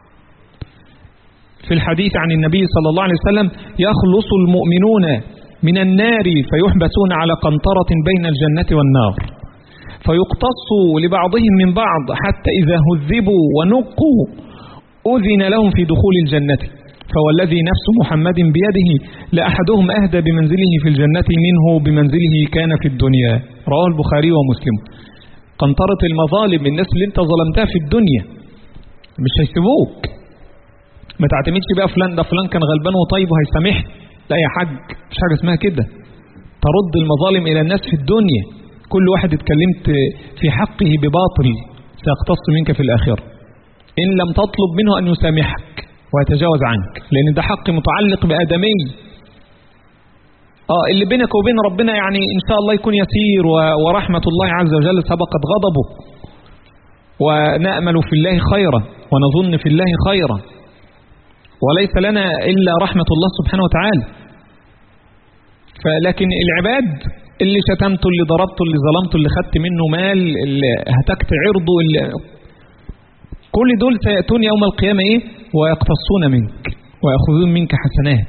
في الحديث عن النبي صلى الله عليه وسلم يخلص المؤمنون من النار فيحبسون على قنطرة بين الجنة والنار فيقتص لبعضهم من بعض حتى إذا هذبوا ونقوا أذن لهم في دخول الجنة فوالذي نفس محمد بيده لأحدهم أهدى بمنزله في الجنة منه بمنزله كان في الدنيا رواه البخاري ومسلم قنطرة المظالم الناس اللي انت ظلمتها في الدنيا مش هيسيبوك ما تعتمدش بقى فلان ده فلان كان غلبان وطيب وهيسامحني لا يا حاج مش حاجة اسمها كده ترد المظالم إلى الناس في الدنيا كل واحد اتكلمت في حقه بباطل سيقتص منك في الآخرة إن لم تطلب منه أن يسامحك ويتجاوز عنك لأن ده حق متعلق بآدمي آه اللي بينك وبين ربنا يعني إن شاء الله يكون يسير ورحمة الله عز وجل سبقت غضبه ونأمل في الله خيرا ونظن في الله خيرا وليس لنا إلا رحمة الله سبحانه وتعالى فلكن العباد اللي شتمته اللي ضربته اللي ظلمته اللي خدت منه مال اللي هتكت عرضه اللي كل دول سيأتون يوم القيامة إيه ويقتصون منك ويأخذون منك حسنات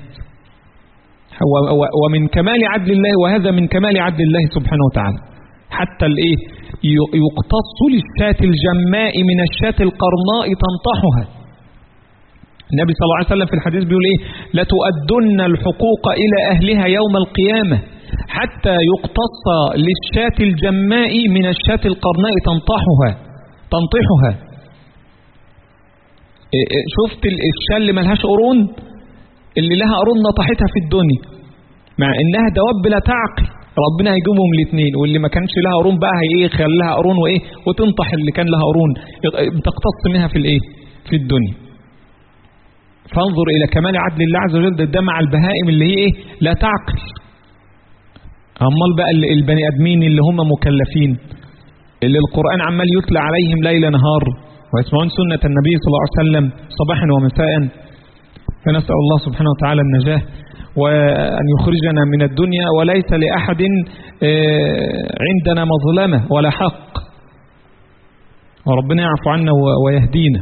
ومن كمال عدل الله وهذا من كمال عدل الله سبحانه وتعالى حتى الايه يقتص للشاة الجماء من الشاة القرناء تنطحها النبي صلى الله عليه وسلم في الحديث بيقول ايه لتؤدن الحقوق إلى أهلها يوم القيامة حتى يقتص للشاة الجماء من الشاة القرناء تنطحها تنطحها شفت الشاة اللي ملهاش قرون اللي لها قرون نطحتها في الدنيا مع انها دواب لا تعقل ربنا هيجيبهم الاثنين واللي ما كانش لها قرون بقى هي ايه خلي لها قرون وايه وتنطح اللي كان لها قرون بتقتص منها في الايه في الدنيا فانظر الى كمال عدل الله عز وجل ده مع البهائم اللي هي ايه لا تعقل امال بقى البني ادمين اللي هم مكلفين اللي القرآن عمال يتلى عليهم ليل نهار ويسمعون سنة النبي صلى الله عليه وسلم صباحا ومساء فنسأل الله سبحانه وتعالى النجاة وأن يخرجنا من الدنيا وليس لأحد عندنا مظلمة ولا حق وربنا يعفو عنا ويهدينا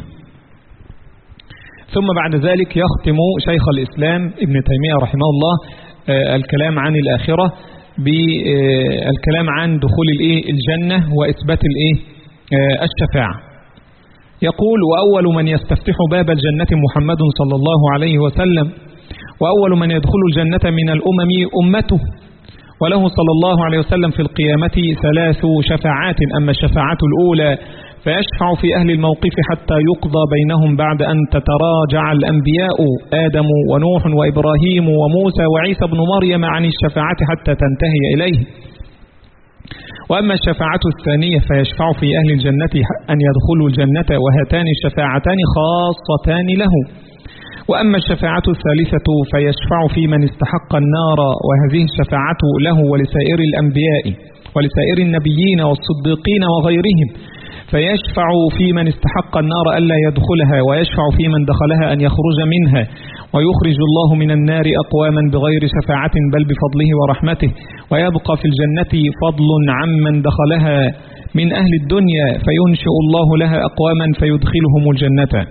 ثم بعد ذلك يختم شيخ الإسلام ابن تيمية رحمه الله الكلام عن الآخرة بالكلام عن دخول الايه الجنة وإثبات الايه الشفاعة يقول وأول من يستفتح باب الجنة محمد صلى الله عليه وسلم وأول من يدخل الجنة من الأمم أمته وله صلى الله عليه وسلم في القيامة ثلاث شفاعات أما الشفاعة الأولى فيشفع في أهل الموقف حتى يقضى بينهم بعد أن تتراجع الأنبياء آدم ونوح وإبراهيم وموسى وعيسى بن مريم عن الشفاعة حتى تنتهي إليه وأما الشفاعة الثانية فيشفع في أهل الجنة أن يدخلوا الجنة وهاتان الشفاعتان خاصتان له وأما الشفاعة الثالثة فيشفع في من استحق النار وهذه الشفاعة له ولسائر الأنبياء ولسائر النبيين والصديقين وغيرهم فيشفع في من استحق النار ألا يدخلها ويشفع في من دخلها أن يخرج منها ويخرج الله من النار أقواما بغير شفاعة بل بفضله ورحمته ويبقى في الجنة فضل عمن دخلها من أهل الدنيا فينشئ الله لها أقواما فيدخلهم الجنة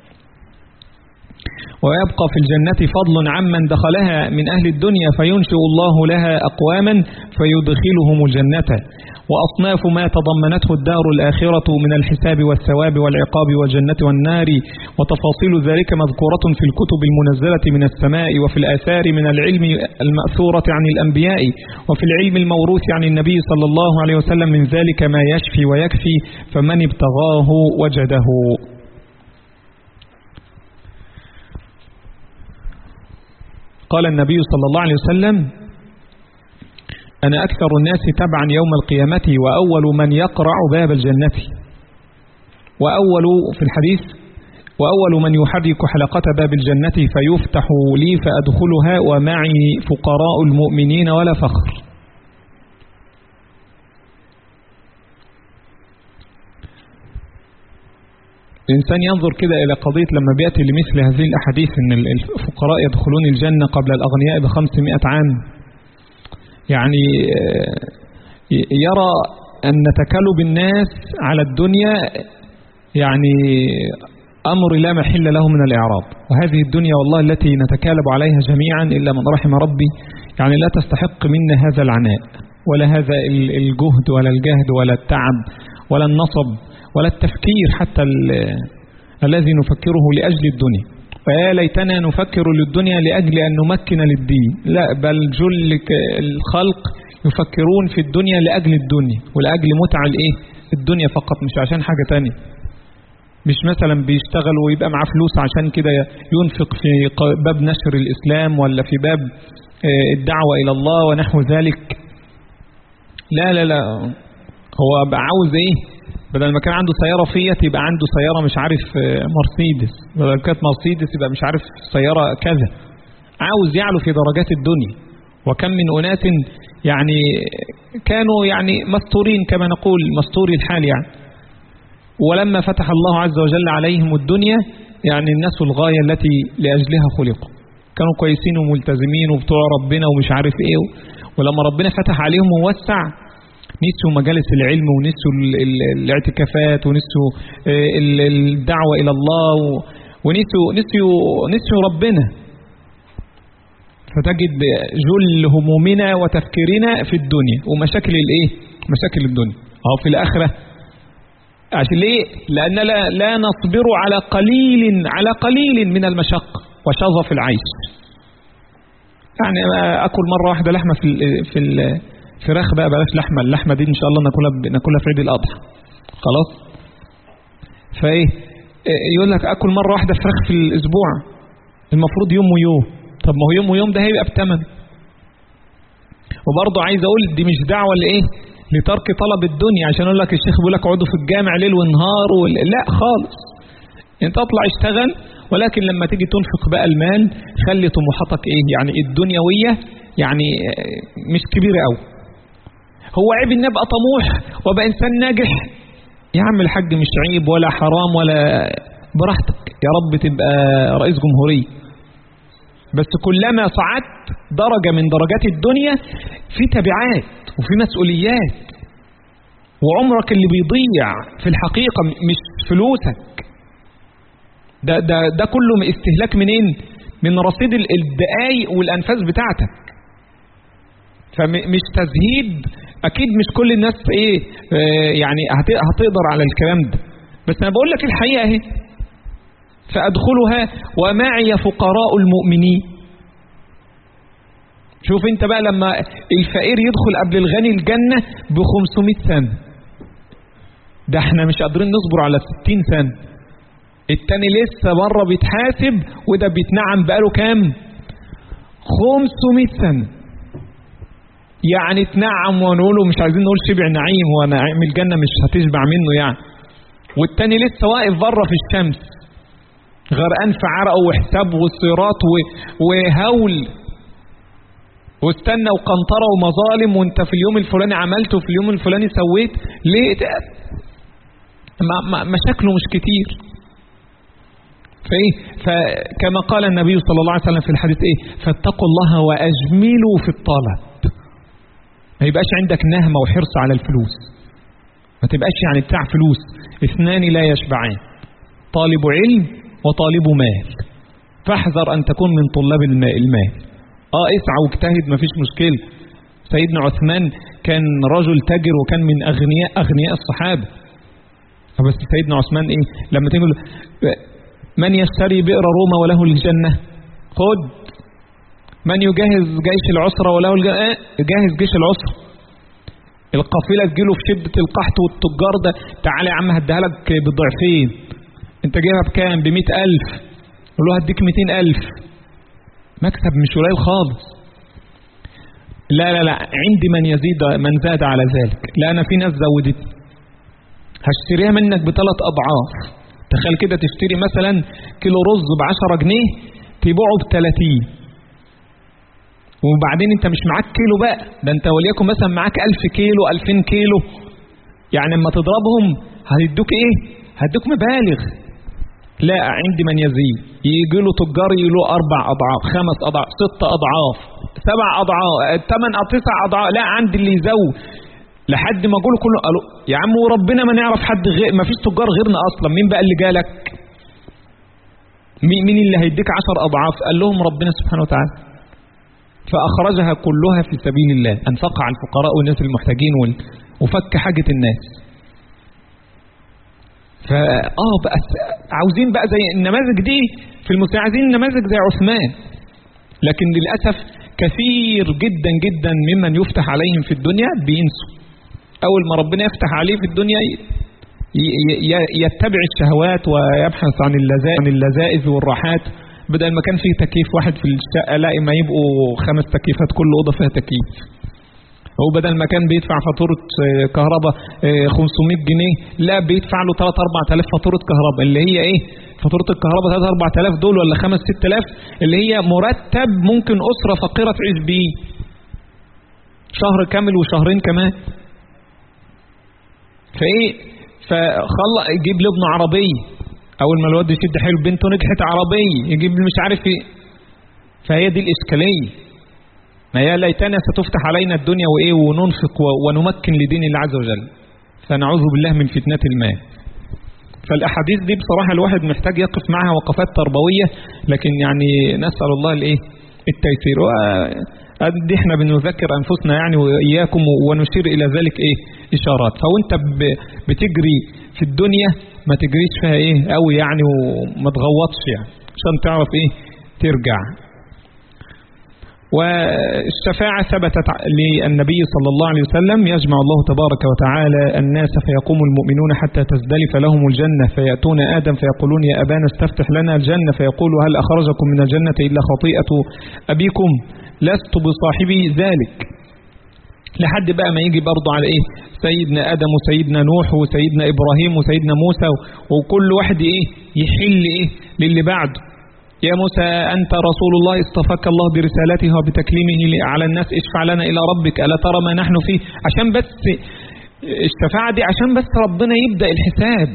ويبقى في الجنة فضل عمن دخلها من أهل الدنيا فينشئ الله لها أقواما فيدخلهم الجنة وأصناف ما تضمنته الدار الآخرة من الحساب والثواب والعقاب والجنة والنار وتفاصيل ذلك مذكورة في الكتب المنزلة من السماء وفي الآثار من العلم المأثورة عن الأنبياء وفي العلم الموروث عن النبي صلى الله عليه وسلم من ذلك ما يشفي ويكفي فمن ابتغاه وجده قال النبي صلى الله عليه وسلم أنا أكثر الناس تبعا يوم القيامة وأول من يقرع باب الجنة وأول في الحديث وأول من يحرك حلقة باب الجنة فيفتح لي فأدخلها ومعي فقراء المؤمنين ولا فخر الإنسان ينظر كده إلى قضية لما بيأتي لمثل هذه الأحاديث أن الفقراء يدخلون الجنة قبل الأغنياء بخمسمائة عام يعني يرى أن تكلب الناس على الدنيا يعني أمر لا محل له من الإعراب وهذه الدنيا والله التي نتكالب عليها جميعا إلا من رحم ربي يعني لا تستحق منا هذا العناء ولا هذا الجهد ولا الجهد ولا التعب ولا النصب ولا التفكير حتى الذي نفكره لأجل الدنيا فيا ليتنا نفكر للدنيا لأجل أن نمكن للدين لا بل جل الخلق يفكرون في الدنيا لأجل الدنيا ولأجل متع الإيه الدنيا فقط مش عشان حاجة تانية مش مثلا بيشتغل ويبقى معاه فلوس عشان كده ينفق في باب نشر الإسلام ولا في باب الدعوة إلى الله ونحو ذلك لا لا لا هو عاوز ايه بدل ما كان عنده سيارة فيت يبقى عنده سيارة مش عارف مرسيدس بدل كانت مرسيدس يبقى مش عارف سيارة كذا عاوز يعلو في درجات الدنيا وكم من أناس يعني كانوا يعني مستورين كما نقول مستوري الحال يعني ولما فتح الله عز وجل عليهم الدنيا يعني الناس الغاية التي لأجلها خلقوا كانوا كويسين وملتزمين وبتوع ربنا ومش عارف ايه ولما ربنا فتح عليهم ووسع نسوا مجالس العلم ونسوا الاعتكافات ونسوا الدعوة إلى الله ونسوا نسوا نسوا ربنا فتجد جل همومنا وتفكيرنا في الدنيا ومشاكل الايه مشاكل الدنيا اهو في الآخرة عشان ليه لأن لا, لا نصبر على قليل على قليل من المشقة وشظف العيش يعني أكل مرة واحدة لحمة في ال في ال فراخ بقى بلاش لحمة اللحمة دي إن شاء الله ناكلها ناكلها في عيد الأضحى خلاص فإيه يقول لك أكل مرة واحدة فراخ في الأسبوع المفروض يوم ويوم طب ما هو يوم ويوم ده هيبقى بتمن وبرضه عايز أقول دي مش دعوة لإيه لترك طلب الدنيا عشان أقول لك الشيخ بيقول لك اقعدوا في الجامع ليل ونهار وال... لا خالص انت اطلع اشتغل ولكن لما تيجي تنفق بقى المال خلي طموحاتك ايه يعني الدنيوية يعني مش كبيرة قوي هو عيب ان ابقى طموح وابقى انسان ناجح يا عم الحاج مش عيب ولا حرام ولا براحتك يا رب تبقى رئيس جمهورية بس كلما صعدت درجة من درجات الدنيا في تبعات وفي مسؤوليات وعمرك اللي بيضيع في الحقيقة مش فلوسك ده, ده, ده كله استهلاك منين من رصيد الدقايق والأنفاس بتاعتك فمش تزهيد أكيد مش كل الناس إيه آه يعني هتقدر على الكلام ده بس أنا بقول لك الحقيقة اهي فأدخلها ومعي فقراء المؤمنين شوف انت بقى لما الفقير يدخل قبل الغني الجنة ب 500 سنة ده احنا مش قادرين نصبر على 60 سنة التاني لسه بره بيتحاسب وده بيتنعم بقاله كام 500 سنة يعني اتنعم ونقوله مش عايزين نقول شبع نعيم ونعيم الجنة مش هتشبع منه يعني والتاني لسه واقف بره في الشمس غرقان في عرق وحساب وصيرات وهول واستنى وقنطرة ومظالم وانت في اليوم الفلاني عملت وفي اليوم الفلاني سويت ليه ده ما ما مشاكله مش كتير فايه فكما قال النبي صلى الله عليه وسلم في الحديث ايه فاتقوا الله واجملوا في الطلب ما يبقاش عندك نهمة وحرص على الفلوس ما تبقاش يعني بتاع فلوس اثنان لا يشبعان طالب علم وطالب مال فاحذر ان تكون من طلاب المال اه اسعى واجتهد مفيش مشكلة سيدنا عثمان كان رجل تاجر وكان من اغنياء اغنياء الصحابة بس سيدنا عثمان ايه لما تقول من يشتري بئر روما وله الجنة خد من يجهز جيش العسرة وله الجنة جهز جيش العسرة القافلة تجيله في شدة القحط والتجار ده تعالى يا عم هديها لك بضعفين انت جايبها بكام بمئة ألف يقول له هديك مئتين ألف مكسب مش قليل خالص لا لا لا عندي من يزيد من زاد على ذلك لا أنا في ناس زودت هشتريها منك بثلاث أضعاف تخيل كده تشتري مثلا كيلو رز بعشرة جنيه تبيعه بثلاثين وبعدين انت مش معاك كيلو بقى ده انت وليكن مثلا معاك ألف كيلو ألفين كيلو يعني اما تضربهم هيدوك ايه هيدوك مبالغ لا عندي من يزيد يجي له تجار له أربع أضعاف خمس أضعاف ست أضعاف سبع أضعاف ثمان تسع أضعاف لا عندي اللي يزود لحد ما أقول كله قالوا يا عم وربنا ما نعرف حد غير ما فيش تجار غيرنا أصلا مين بقى اللي جالك مين اللي هيديك عشر أضعاف قال لهم ربنا سبحانه وتعالى فأخرجها كلها في سبيل الله أنفقها على الفقراء والناس المحتاجين وفك حاجة الناس فآه بقى عاوزين بقى زي النماذج دي في المسلمين عايزين نماذج زي عثمان لكن للأسف كثير جدا جدا ممن يفتح عليهم في الدنيا بينسوا أول ما ربنا يفتح عليه في الدنيا يتبع الشهوات ويبحث عن اللذائذ عن اللذائذ والراحات بدل ما كان فيه تكييف واحد في الشقة لا إما يبقوا خمس تكييفات كل أوضة فيها تكييف هو بدل ما كان بيدفع فاتورة كهرباء 500 جنيه لا بيدفع له 3 4000 فاتورة كهرباء اللي هي ايه فاتورة الكهرباء 3 4000 دول ولا 5 6000 اللي هي مرتب ممكن أسرة فقيرة تعيش بيه شهر كامل وشهرين كمان فايه فخلق يجيب لابنه عربية اول ما الواد يشد حيل بنته نجحت عربية يجيب مش عارف ايه فهي دي الإشكالية ما يا ليتنا ستفتح علينا الدنيا وإيه وننفق ونمكن لدين الله عز وجل فنعوذ بالله من فتنة المال فالأحاديث دي بصراحة الواحد محتاج يقف معها وقفات تربوية لكن يعني نسأل الله الإيه التيسير دي احنا بنذكر أنفسنا يعني وإياكم ونشير إلى ذلك إيه إشارات فوانت بتجري في الدنيا ما تجريش فيها إيه قوي يعني وما تغوطش يعني عشان تعرف إيه ترجع والشفاعة ثبتت للنبي صلى الله عليه وسلم يجمع الله تبارك وتعالى الناس فيقوم المؤمنون حتى تزدلف لهم الجنة فيأتون آدم فيقولون يا أبانا استفتح لنا الجنة فيقول هل أخرجكم من الجنة إلا خطيئة أبيكم لست بصاحبي ذلك لحد بقى ما يجي برضه على إيه سيدنا آدم وسيدنا نوح وسيدنا إبراهيم وسيدنا موسى وكل واحد إيه يحل إيه للي بعده يا موسى أنت رسول الله اصطفاك الله برسالته وبتكليمه على الناس اشفع لنا إلى ربك ألا ترى ما نحن فيه عشان بس الشفاعة دي عشان بس ربنا يبدأ الحساب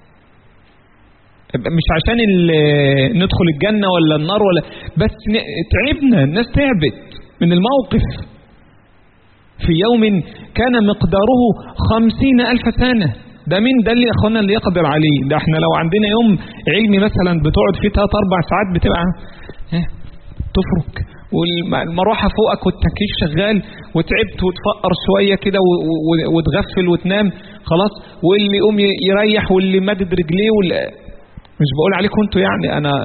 مش عشان ندخل الجنة ولا النار ولا بس تعبنا الناس تعبت من الموقف في يوم كان مقداره خمسين ألف سنة ده مين ده اللي يا اخوانا اللي يقدر عليه ده احنا لو عندنا يوم علمي مثلا بتقعد فيه ثلاث اربع ساعات بتبقى اه تفرك والمروحة فوقك والتكييف شغال وتعبت وتفقر شوية كده وتغفل وتنام خلاص واللي يقوم يريح واللي مدد رجليه واللي مش بقول عليكم انتوا يعني انا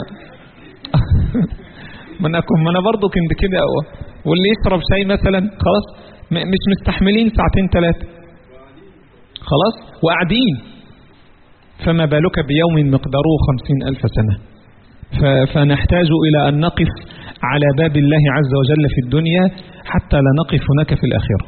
ما انا ما انا برضه كنت كده واللي يشرب شاي مثلا خلاص مش مستحملين ساعتين ثلاثة خلاص وقاعدين فما بالك بيوم مقداره خمسين ألف سنة فنحتاج إلى أن نقف على باب الله عز وجل في الدنيا حتى لا نقف هناك في الآخرة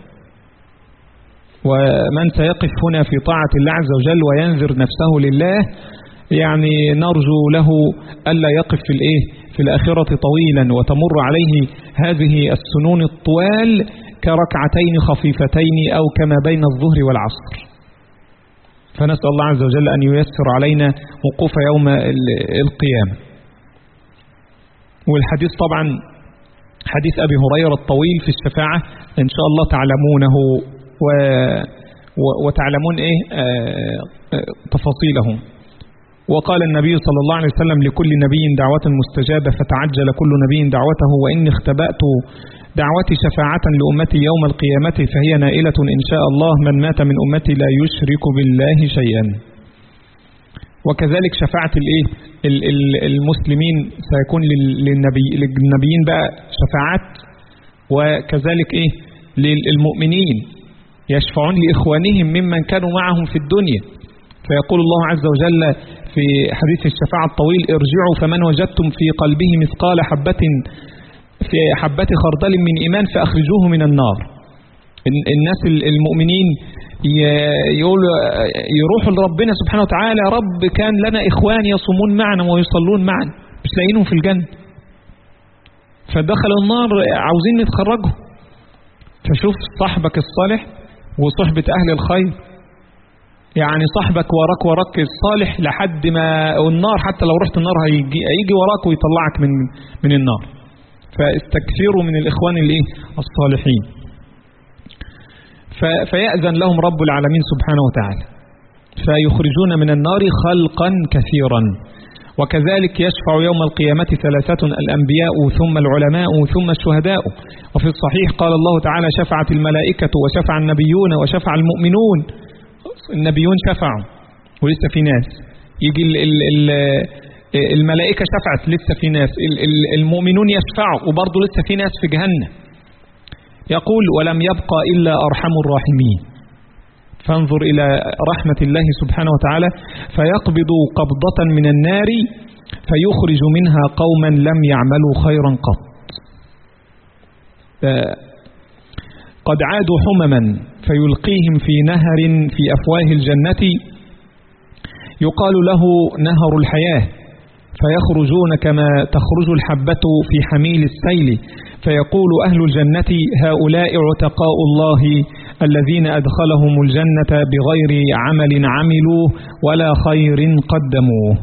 ومن سيقف هنا في طاعة الله عز وجل وينذر نفسه لله يعني نرجو له ألا يقف في الإيه في الآخرة طويلا وتمر عليه هذه السنون الطوال كركعتين خفيفتين أو كما بين الظهر والعصر فنسأل الله عز وجل أن ييسر علينا وقوف يوم القيامة والحديث طبعا حديث أبي هريرة الطويل في الشفاعة إن شاء الله تعلمونه و وتعلمون إيه آه تفاصيله وقال النبي صلى الله عليه وسلم لكل نبي دعوة مستجابة فتعجل كل نبي دعوته وإني اختبأت دعوتي شفاعة لأمتي يوم القيامة فهي نائلة إن شاء الله من مات من أمتي لا يشرك بالله شيئا وكذلك شفاعة الايه المسلمين سيكون للنبي للنبيين بقى شفاعات وكذلك ايه للمؤمنين يشفعون لإخوانهم ممن كانوا معهم في الدنيا فيقول الله عز وجل في حديث الشفاعة الطويل ارجعوا فمن وجدتم في قلبه مثقال حبة في حبة خردل من إيمان فأخرجوه من النار الناس المؤمنين يقولوا يروحوا لربنا سبحانه وتعالى يا رب كان لنا إخوان يصومون معنا ويصلون معنا مش لاقيينهم في الجنة فدخلوا النار عاوزين نتخرجوا فشوف صاحبك الصالح وصحبة أهل الخير يعني صاحبك وراك وراك الصالح لحد ما النار حتى لو رحت النار هيجي, هيجي وراك ويطلعك من من النار فاستكثروا من الإخوان الايه الصالحين فيأذن لهم رب العالمين سبحانه وتعالى فيخرجون من النار خلقا كثيرا وكذلك يشفع يوم القيامة ثلاثة الأنبياء ثم العلماء ثم الشهداء وفي الصحيح قال الله تعالى شفعت الملائكة وشفع النبيون وشفع المؤمنون النبيون شفعوا ولسه في ناس يجي ال ال ال الملائكة شفعت لسه في ناس المؤمنون يشفعوا وبرضه لسه في ناس في جهنم يقول ولم يبقى إلا أرحم الراحمين فانظر إلى رحمة الله سبحانه وتعالى فيقبض قبضة من النار فيخرج منها قوما لم يعملوا خيرا قط قد عادوا حمما فيلقيهم في نهر في أفواه الجنة يقال له نهر الحياة فيخرجون كما تخرج الحبة في حميل السيل فيقول أهل الجنة هؤلاء عتقاء الله الذين أدخلهم الجنة بغير عمل عملوه ولا خير قدموه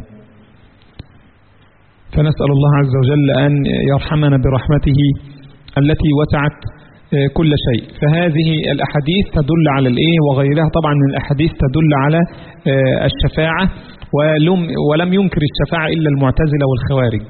فنسأل الله عز وجل أن يرحمنا برحمته التي وسعت كل شيء فهذه الأحاديث تدل على الإيه وغيرها طبعا من الأحاديث تدل على الشفاعة ولم, ولم ينكر الشفاعة إلا المعتزلة والخوارج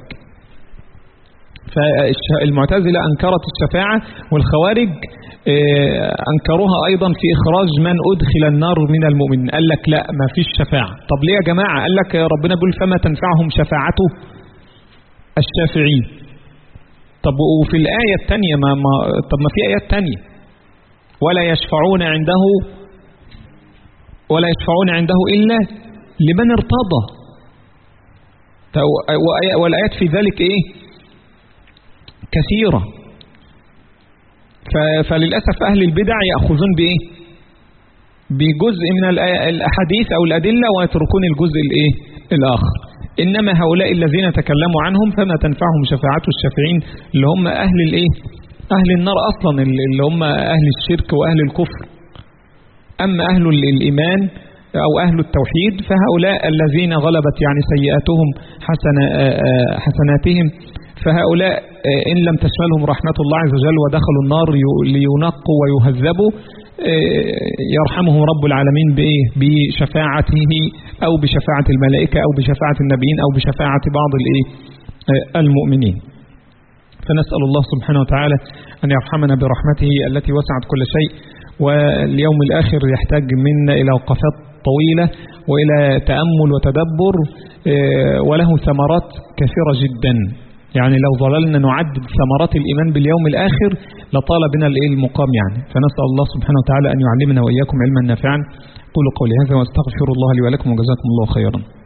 فالمعتزلة أنكرت الشفاعة والخوارج أنكروها أيضا في إخراج من أدخل النار من المؤمنين قال لك لا ما فيش شفاعة طب ليه يا جماعة قال لك ربنا بيقول فما تنفعهم شفاعته الشافعين طب وفي الآية الثانية ما, ما طب ما في آيات ثانية ولا يشفعون عنده ولا يشفعون عنده إلا لمن ارتضى والآيات في ذلك إيه كثيرة فللأسف أهل البدع يأخذون بإيه بجزء من الأحاديث أو الأدلة ويتركون الجزء الإيه الآخر إنما هؤلاء الذين تكلموا عنهم فما تنفعهم شفاعة الشافعين اللي هم أهل الإيه أهل النار أصلا اللي هم أهل الشرك وأهل الكفر أما أهل الإيمان أو أهل التوحيد فهؤلاء الذين غلبت يعني سيئاتهم حسن حسناتهم فهؤلاء إن لم تشملهم رحمة الله عز وجل ودخلوا النار لينقوا ويهذبوا يرحمهم رب العالمين بإيه بشفاعته أو بشفاعة الملائكة أو بشفاعة النبيين أو بشفاعة بعض الإيه المؤمنين فنسأل الله سبحانه وتعالى أن يرحمنا برحمته التي وسعت كل شيء واليوم الآخر يحتاج منا إلى وقفات طويلة وإلى تأمل وتدبر وله ثمرات كثيرة جدا يعني لو ظللنا نعدد ثمرات الإيمان باليوم الآخر لطال بنا المقام يعني فنسأل الله سبحانه وتعالى أن يعلمنا وإياكم علما نافعا قولوا قولي هذا واستغفر الله لي ولكم وجزاكم الله خيرا